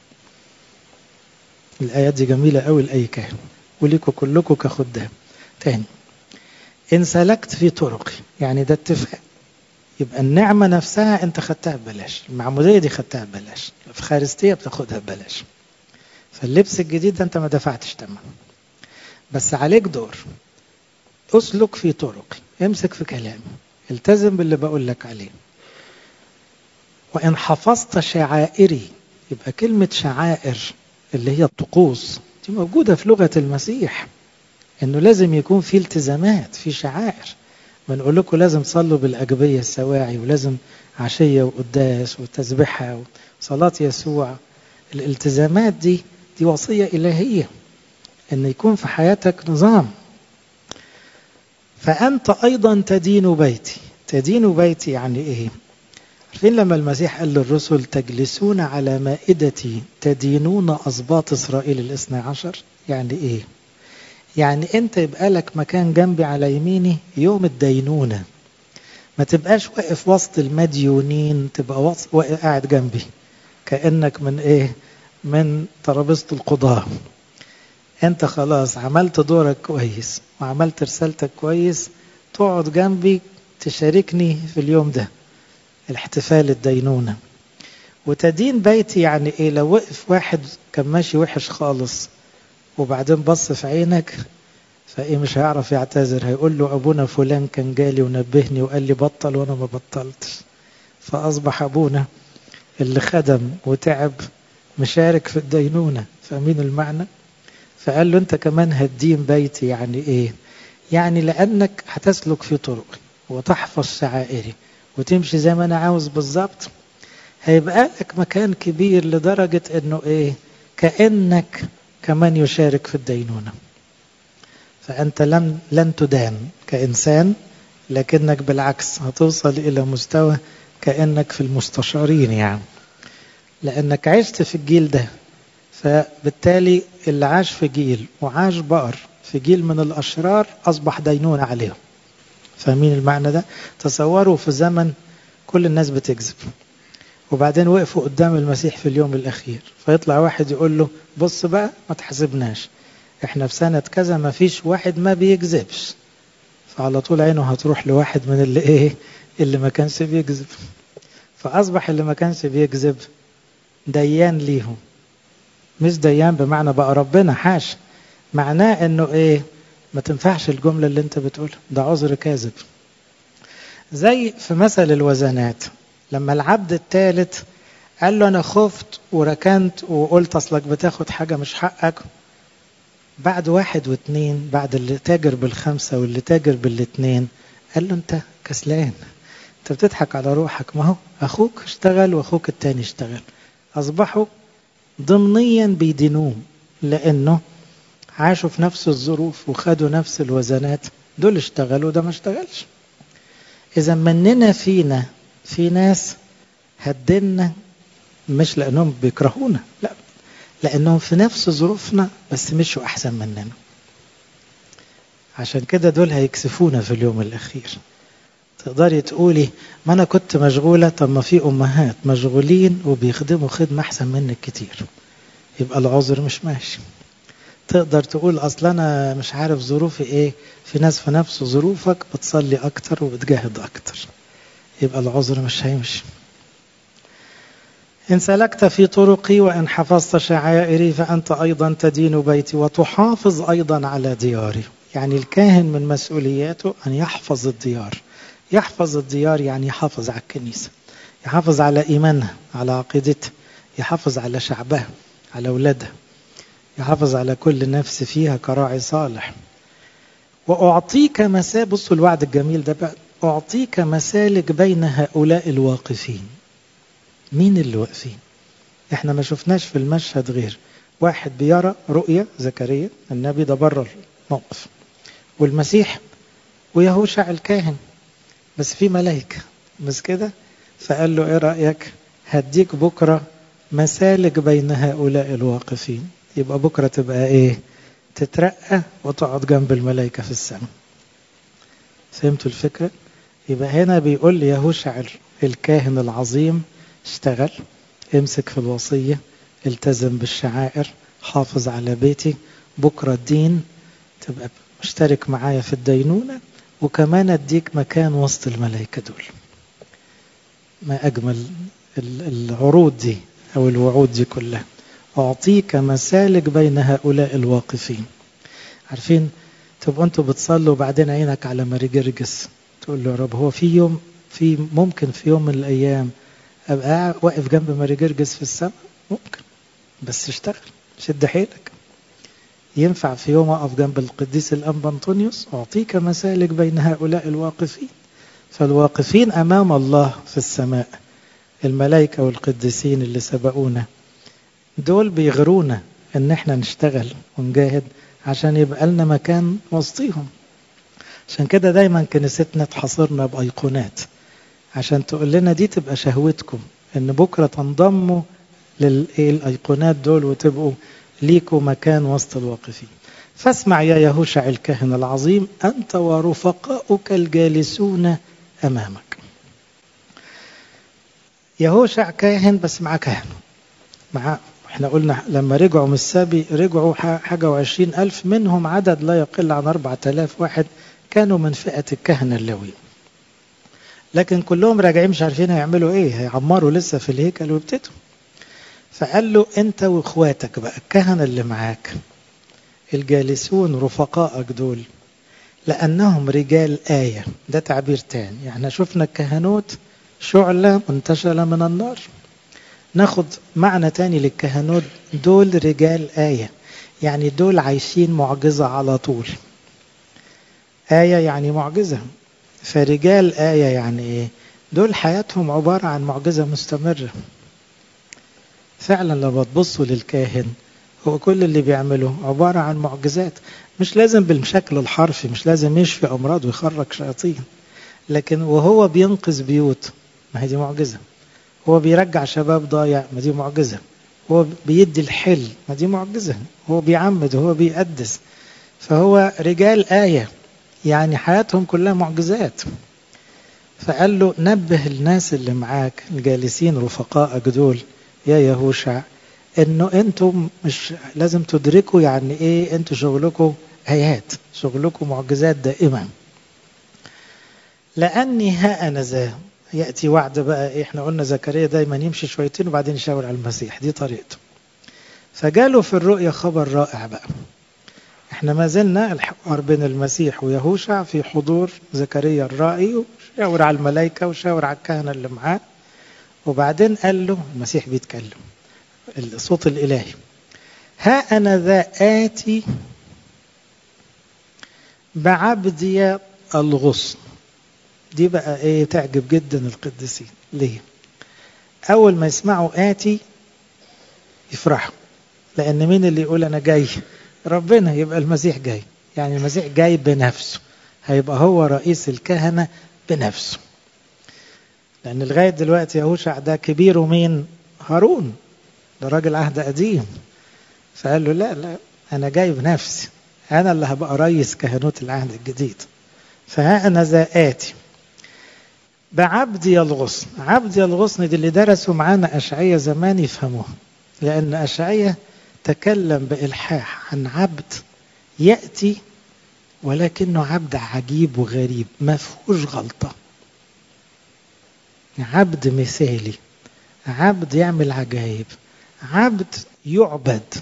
الآيات دي جميلة قوي لأي كاهن وليكوا كلكم كخدام تاني إن سلكت في طرقي يعني ده اتفاق يبقى النعمة نفسها أنت خدتها ببلاش المعمودية دي خدتها ببلاش الفخارستية بتاخدها ببلاش فاللبس الجديد ده أنت ما دفعتش تمام بس عليك دور أسلك في طرقي امسك في كلامي التزم باللي بقول لك عليه وإن حفظت شعائري يبقى كلمة شعائر اللي هي الطقوس دي موجودة في لغة المسيح إنه لازم يكون في التزامات في شعائر بنقول لكم لازم تصلوا بالأجبية السواعي ولازم عشية وقداس وتسبحة وصلاة يسوع الالتزامات دي دي وصية إلهية إن يكون في حياتك نظام فأنت أيضا تدين بيتي تدين بيتي يعني إيه عارفين لما المسيح قال للرسل تجلسون على مائدتي تدينون أسباط إسرائيل الاثنى عشر يعني إيه يعني أنت يبقى لك مكان جنبي على يميني يوم الدينونة ما تبقاش واقف وسط المديونين تبقى واقف قاعد جنبي كأنك من إيه من ترابيزة القضاء أنت خلاص عملت دورك كويس وعملت رسالتك كويس تقعد جنبي تشاركني في اليوم ده الاحتفال الدينونة وتدين بيتي يعني ايه لو وقف واحد كان ماشي وحش خالص وبعدين بص في عينك فايه مش هيعرف يعتذر هيقول له ابونا فلان كان جالي ونبهني وقال لي بطل وانا ما بطلتش فاصبح ابونا اللي خدم وتعب مشارك في الدينونة فاهمين المعنى فقال له انت كمان هتدين بيتي يعني ايه يعني لانك هتسلك في طرقي وتحفظ شعائري وتمشي زي ما انا عاوز بالظبط هيبقى لك مكان كبير لدرجة انه ايه كأنك كمان يشارك في الدينونة فأنت لن, لن تدان كإنسان لكنك بالعكس هتوصل إلى مستوى كأنك في المستشارين يعني لأنك عشت في الجيل ده فبالتالي اللي عاش في جيل وعاش بقر في جيل من الأشرار أصبح دينون عليهم فاهمين المعنى ده تصوروا في زمن كل الناس بتكذب وبعدين وقفوا قدام المسيح في اليوم الأخير فيطلع واحد يقول له بص بقى ما تحاسبناش احنا في سنة كذا ما فيش واحد ما بيكذبش فعلى طول عينه هتروح لواحد من اللي ايه اللي ما كانش بيكذب فأصبح اللي ما كانش بيكذب ديان ليهم مش ديان بمعنى بقى ربنا حاش معناه انه ايه ما تنفعش الجملة اللي انت بتقولها ده عذر كاذب زي في مثل الوزنات لما العبد الثالث قال له انا خفت وركنت وقلت اصلك بتاخد حاجة مش حقك بعد واحد واثنين بعد اللي تاجر بالخمسة واللي تاجر بالاثنين قال له انت كسلان انت بتضحك على روحك ما هو اخوك اشتغل واخوك التاني اشتغل اصبحوا ضمنيا بيدينوه لانه عاشوا في نفس الظروف وخدوا نفس الوزنات دول اشتغلوا ده ما اشتغلش اذا مننا فينا في ناس هدنا مش لانهم بيكرهونا لا لانهم في نفس ظروفنا بس مشوا احسن مننا عشان كده دول هيكسفونا في اليوم الاخير تقدري تقولي ما انا كنت مشغوله طب ما في امهات مشغولين وبيخدموا خدمه احسن منك كتير يبقى العذر مش ماشي تقدر تقول اصل انا مش عارف ظروفي ايه في ناس في نفس ظروفك بتصلي اكتر وبتجاهد اكتر يبقى العذر مش هيمشي إن سلكت في طرقي وإن حفظت شعائري فأنت أيضا تدين بيتي وتحافظ أيضا على دياري يعني الكاهن من مسؤولياته أن يحفظ الديار يحفظ الديار يعني يحافظ على الكنيسة يحافظ على إيمانها على عقيدتها يحافظ على شعبها على أولادها يحافظ على كل نفس فيها كراعي صالح وأعطيك مسا بصوا الوعد الجميل ده بقى أعطيك مسالك بين هؤلاء الواقفين مين اللي واقفين احنا ما شفناش في المشهد غير واحد بيرى رؤية زكريا النبي ده بره الموقف والمسيح ويهوشع الكاهن بس في ملائكة بس كده فقال له ايه رأيك هديك بكرة مسالك بين هؤلاء الواقفين يبقى بكرة تبقى ايه تترقى وتقعد جنب الملائكة في السماء فهمتوا الفكرة يبقى هنا بيقول لي يهوشع الكاهن العظيم اشتغل امسك في الوصية التزم بالشعائر حافظ على بيتي بكرة الدين تبقى مشترك معايا في الدينونة وكمان اديك مكان وسط الملائكة دول ما أجمل العروض دي أو الوعود دي كلها أعطيك مسالك بين هؤلاء الواقفين عارفين تبقوا انتوا بتصلوا وبعدين عينك على ماري جرجس تقول له يا رب هو في يوم في ممكن في يوم من الأيام ابقى واقف جنب ماري جرجس في السماء ممكن بس اشتغل شد حيلك ينفع في يوم اقف جنب القديس الانبا انطونيوس اعطيك مسالك بين هؤلاء الواقفين فالواقفين امام الله في السماء الملائكه والقديسين اللي سبقونا دول بيغرونا ان احنا نشتغل ونجاهد عشان يبقى لنا مكان وسطيهم عشان كده دايما كنيستنا تحاصرنا بايقونات عشان تقول لنا دي تبقى شهوتكم ان بكره تنضموا للايقونات دول وتبقوا ليكوا مكان وسط الواقفين فاسمع يا يهوشع الكاهن العظيم انت ورفقاؤك الجالسون امامك يهوشع كاهن بس مع كاهن مع احنا قلنا لما رجعوا من السبي رجعوا حاجة وعشرين ألف منهم عدد لا يقل عن أربعة آلاف واحد كانوا من فئة الكهنة اللوي لكن كلهم راجعين مش عارفين هيعملوا ايه هيعمروا لسه في الهيكل ويبتدوا فقال له انت واخواتك بقى الكهنة اللي معاك الجالسون رفقائك دول لأنهم رجال آية ده تعبير تاني يعني شفنا الكهنوت شعلة منتشلة من النار ناخد معنى تاني للكهنوت دول رجال آية يعني دول عايشين معجزة على طول آية يعني معجزة فرجال آية يعني إيه دول حياتهم عبارة عن معجزة مستمرة فعلا لما تبصوا للكاهن هو كل اللي بيعمله عبارة عن معجزات مش لازم بالشكل الحرفي مش لازم يشفي أمراض ويخرج شياطين لكن وهو بينقذ بيوت ما هي دي معجزة هو بيرجع شباب ضايع ما دي معجزة هو بيدي الحل ما دي معجزة هو بيعمد هو بيقدس فهو رجال آية يعني حياتهم كلها معجزات فقال له نبه الناس اللي معاك الجالسين رفقائك دول يا يهوشع انه انتم مش لازم تدركوا يعني ايه انتوا شغلكم ايات شغلكم معجزات دائما لاني ها انا ذا ياتي وعد بقى إيه احنا قلنا زكريا دايما يمشي شويتين وبعدين يشاور على المسيح دي طريقته فجاله في الرؤيا خبر رائع بقى احنا ما زلنا الحوار بين المسيح ويهوشع في حضور زكريا الرائي وشاور على الملائكة وشاور على الكهنة اللي معاه وبعدين قال له المسيح بيتكلم الصوت الإلهي ها أنا ذا آتي بعبدي الغصن دي بقى ايه تعجب جدا القديسين ليه اول ما يسمعوا اتي يفرحوا لان مين اللي يقول انا جاي ربنا يبقى المسيح جاي يعني المسيح جاي بنفسه هيبقى هو رئيس الكهنة بنفسه لأن لغاية دلوقتي يهوشع ده كبيره مين هارون ده راجل عهد قديم فقال له لا لا أنا جاي بنفسي أنا اللي هبقى رئيس كهنوت العهد الجديد فها أنا ذا آتي بعبدي الغصن عبدي الغصن دي اللي درسوا معانا أشعية زمان يفهموها لأن أشعية تكلم بإلحاح عن عبد يأتي ولكنه عبد عجيب وغريب ما فيهوش غلطة عبد مثالي عبد يعمل عجائب عبد يعبد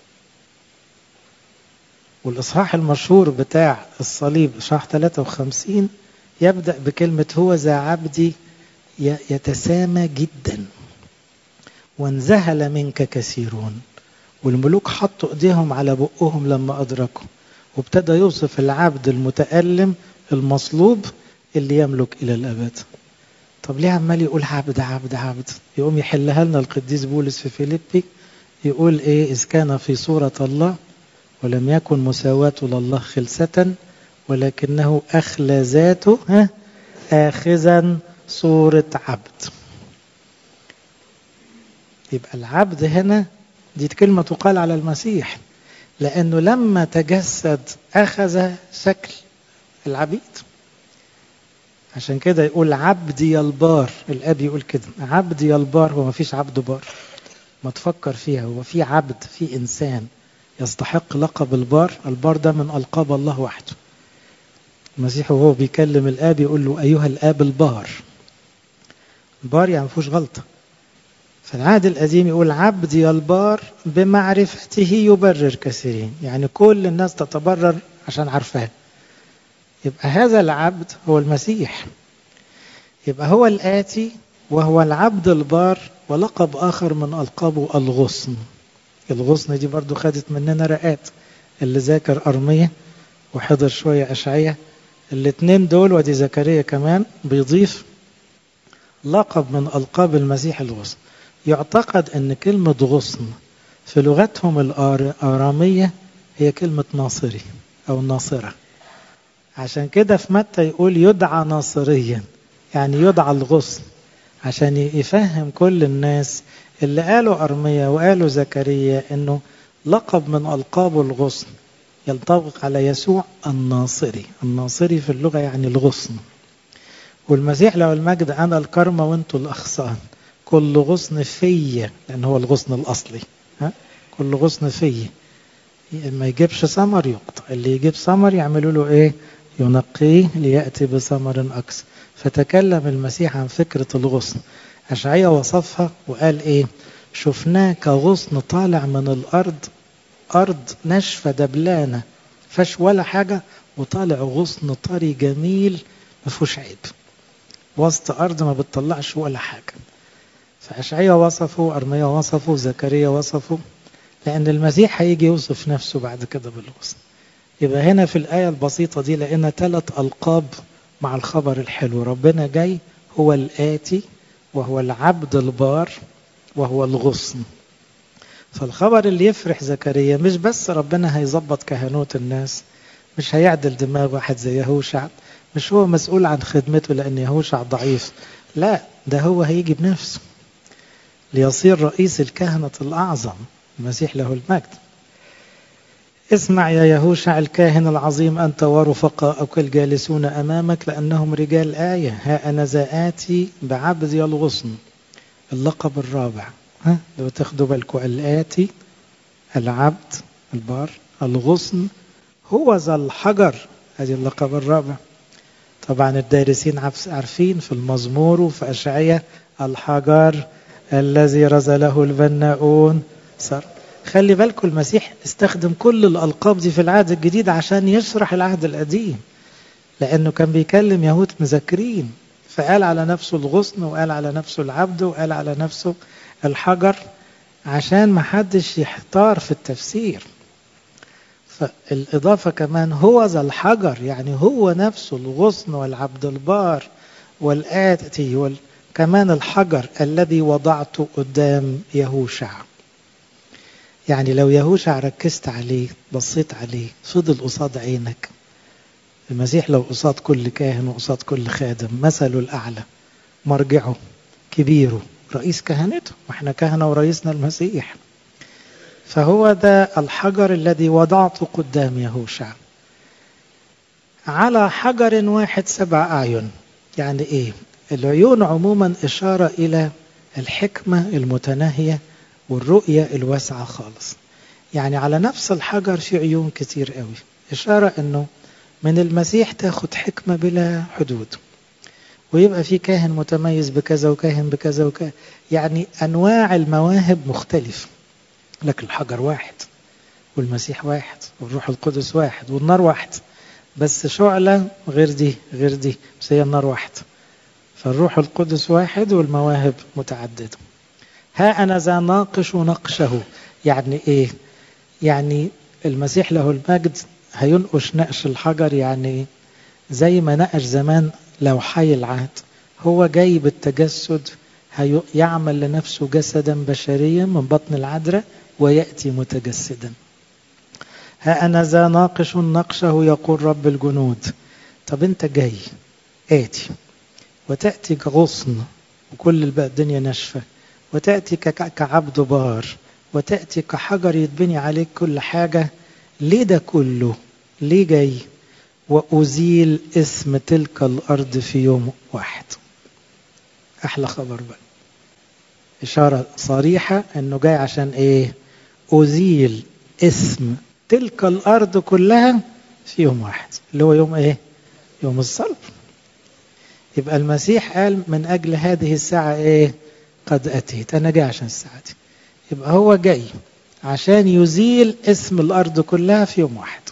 والإصحاح المشهور بتاع الصليب إصحاح 53 يبدأ بكلمة هو ذا عبدي يتسامى جدا وانزهل منك كثيرون والملوك حطوا ايديهم على بقهم لما أدركوا وابتدى يوصف العبد المتألم المصلوب اللي يملك إلى الأبد طب ليه عمال يقول عبد عبد عبد يقوم يحلها لنا القديس بولس في فيليبي يقول ايه إذ كان في صورة الله ولم يكن مساواته لله خلسة ولكنه أخلى ذاته ها آخذا صورة عبد يبقى العبد هنا دي كلمة تقال على المسيح لأنه لما تجسد أخذ شكل العبيد عشان كده يقول عبدي البار الأب يقول كده عبدي البار هو ما فيش عبد بار ما تفكر فيها هو في عبد في إنسان يستحق لقب البار البار ده من ألقاب الله وحده المسيح وهو بيكلم الآب يقول له أيها الآب البار البار يعني ما فيهوش غلطة فالعهد القديم يقول عبدي البار بمعرفته يبرر كثيرين يعني كل الناس تتبرر عشان عارفاه يبقى هذا العبد هو المسيح يبقى هو الآتي وهو العبد البار ولقب آخر من ألقابه الغصن الغصن دي برضو خدت مننا رقات اللي ذاكر أرمية وحضر شوية أشعية الاثنين دول ودي زكريا كمان بيضيف لقب من ألقاب المسيح الغصن يعتقد أن كلمة غصن في لغتهم الآرامية هي كلمة ناصري أو ناصرة عشان كده في متى يقول يدعى ناصريا يعني يدعى الغصن عشان يفهم كل الناس اللي قالوا أرمية وقالوا زكريا أنه لقب من ألقاب الغصن ينطبق على يسوع الناصري الناصري في اللغة يعني الغصن والمسيح له المجد أنا الكرمة وانتوا الأغصان كل غصن فيا لأن هو الغصن الأصلي ها؟ كل غصن فيا ما يجيبش ثمر يقطع اللي يجيب ثمر يعملوا له ايه ينقيه ليأتي بثمر أكثر فتكلم المسيح عن فكرة الغصن أشعية وصفها وقال ايه شفناه كغصن طالع من الأرض أرض ناشفة دبلانة فش ولا حاجة وطالع غصن طري جميل ما فيهوش عيب وسط أرض ما بتطلعش ولا حاجة فأشعية وصفه أرمية وصفه زكريا وصفه لأن المسيح هيجي يوصف نفسه بعد كده بالغصن يبقى هنا في الآية البسيطة دي لقينا ثلاث ألقاب مع الخبر الحلو ربنا جاي هو الآتي وهو العبد البار وهو الغصن فالخبر اللي يفرح زكريا مش بس ربنا هيظبط كهنوت الناس مش هيعدل دماغ واحد زي يهوشع مش هو مسؤول عن خدمته لأن يهوشع ضعيف لا ده هو هيجي بنفسه ليصير رئيس الكهنة الأعظم المسيح له المجد اسمع يا يهوشع الكاهن العظيم أنت ورفقاءك الجالسون أمامك لأنهم رجال آية ها أنا ذا آتي بعبدي الغصن اللقب الرابع ها لو تاخدوا بالكم الآتي العبد البار الغصن هو ذا الحجر هذه اللقب الرابع طبعا الدارسين عارفين في المزمور وفي أشعية الحجر الذي رزله البناؤون صار خلي بالكم المسيح استخدم كل الألقاب دي في العهد الجديد عشان يشرح العهد القديم لأنه كان بيكلم يهود مذاكرين فقال على نفسه الغصن وقال على نفسه العبد وقال على نفسه الحجر عشان ما حدش يحتار في التفسير فالإضافة كمان هو ذا الحجر يعني هو نفسه الغصن والعبد البار والآتي وال... كمان الحجر الذي وضعته قدام يهوشع يعني لو يهوشع ركزت عليه بصيت عليه فضل قصاد عينك المسيح لو قصاد كل كاهن وقصاد كل خادم مثله الأعلى مرجعه كبيره رئيس كهنته واحنا كهنة ورئيسنا المسيح فهو ده الحجر الذي وضعته قدام يهوشع على حجر واحد سبع أعين يعني إيه العيون عموما إشارة إلى الحكمة المتناهية والرؤية الواسعة خالص يعني على نفس الحجر في عيون كتير قوي إشارة أنه من المسيح تاخد حكمة بلا حدود ويبقى في كاهن متميز بكذا وكاهن بكذا وكذا يعني أنواع المواهب مختلفة لكن الحجر واحد والمسيح واحد والروح القدس واحد والنار واحد بس شعلة غير دي غير دي بس هي النار واحد فالروح القدس واحد والمواهب متعددة ها أنا ذا ناقش نقشه يعني إيه يعني المسيح له المجد هينقش نقش الحجر يعني زي ما نقش زمان لو حي العهد هو جاي بالتجسد يعمل لنفسه جسدا بشريا من بطن العذراء ويأتي متجسدا ها أنا ذا ناقش نقشه يقول رب الجنود طب أنت جاي آتي وتأتي كغصن وكل الدنيا ناشفة وتأتي كعبد بار وتأتي كحجر يتبني عليك كل حاجة ليه ده كله ليه جاي وأزيل اسم تلك الأرض في يوم واحد أحلى خبر بقى إشارة صريحة أنه جاي عشان إيه أزيل اسم تلك الأرض كلها في يوم واحد اللي هو يوم إيه يوم الصلب يبقى المسيح قال من أجل هذه الساعة إيه قد أتيت أنا جاي عشان الساعة دي يبقى هو جاي عشان يزيل اسم الأرض كلها في يوم واحد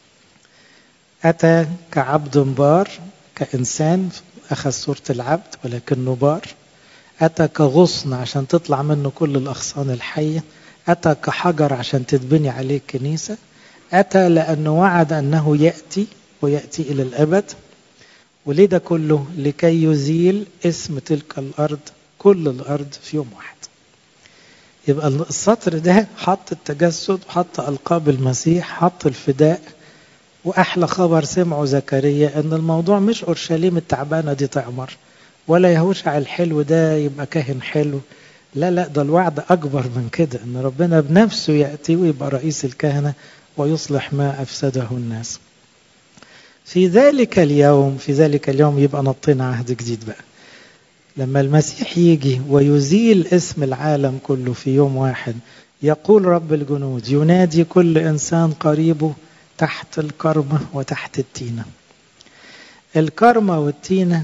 أتى كعبد بار كإنسان أخذ صورة العبد ولكنه بار أتى كغصن عشان تطلع منه كل الأغصان الحية أتى كحجر عشان تتبني عليه كنيسة أتى لأنه وعد أنه يأتي ويأتي إلى الأبد وليه ده كله لكي يزيل اسم تلك الأرض كل الأرض في يوم واحد يبقى السطر ده حط التجسد حط ألقاب المسيح حط الفداء وأحلى خبر سمعه زكريا أن الموضوع مش أورشليم التعبانة دي تعمر ولا يهوشع الحلو ده يبقى كاهن حلو لا لا ده الوعد أكبر من كده أن ربنا بنفسه يأتي ويبقى رئيس الكهنة ويصلح ما أفسده الناس في ذلك اليوم في ذلك اليوم يبقى نطينا عهد جديد بقى لما المسيح يجي ويزيل اسم العالم كله في يوم واحد يقول رب الجنود ينادي كل إنسان قريبه تحت الكرمة وتحت التينة الكرمة والتينة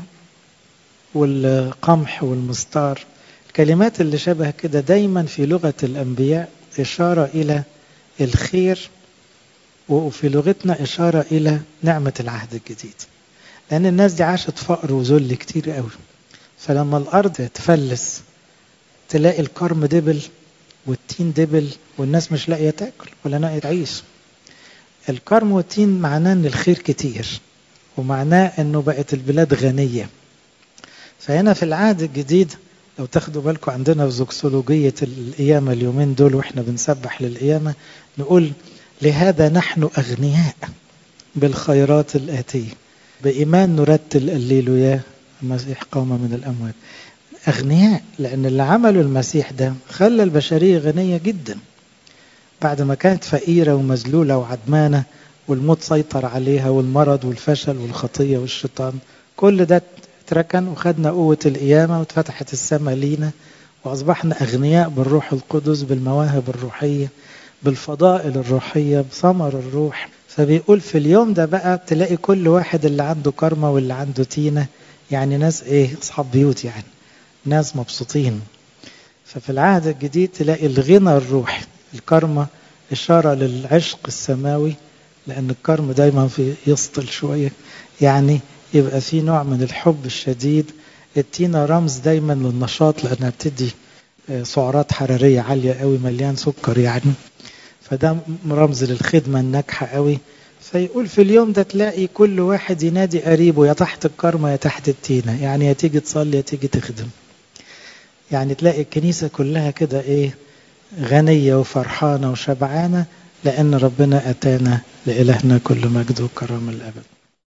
والقمح والمستار الكلمات اللي شبه كده دايما في لغة الأنبياء إشارة إلى الخير وفي لغتنا إشارة إلى نعمة العهد الجديد لأن الناس دي عاشت فقر وذل كتير قوي فلما الأرض تفلس تلاقي الكرم دبل والتين دبل والناس مش لاقية تاكل ولا لاقية تعيش الكرم والتين معناه ان الخير كتير ومعناه انه بقت البلاد غنية فهنا في العهد الجديد لو تاخدوا بالكم عندنا في زوكسولوجية القيامة اليومين دول واحنا بنسبح للقيامة نقول لهذا نحن أغنياء بالخيرات الآتية بإيمان نرتل الليلويا المسيح قام من الأموات أغنياء لأن اللي عمله المسيح ده خلى البشرية غنية جدا بعد ما كانت فقيرة ومذلولة وعدمانة والموت سيطر عليها والمرض والفشل والخطية والشيطان كل ده اتركن وخدنا قوة القيامة واتفتحت السماء لينا وأصبحنا أغنياء بالروح القدس بالمواهب الروحية بالفضائل الروحية بثمر الروح فبيقول في اليوم ده بقى تلاقي كل واحد اللي عنده كرمة واللي عنده تينة يعني ناس ايه اصحاب بيوت يعني ناس مبسوطين ففي العهد الجديد تلاقي الغنى الروحي الكرمة إشارة للعشق السماوي لأن الكرم دايما في يسطل شوية يعني يبقى في نوع من الحب الشديد التينة رمز دايما للنشاط لأنها بتدي سعرات حرارية عالية قوي مليان سكر يعني فده رمز للخدمة الناجحة قوي فيقول في اليوم ده تلاقي كل واحد ينادي قريبه يا تحت الكرمة يا تحت التينة يعني يا تيجي تصلي يا تيجي تخدم يعني تلاقي الكنيسة كلها كده ايه غنية وفرحانة وشبعانة لأن ربنا أتانا لإلهنا كل مجد وكرم الأبد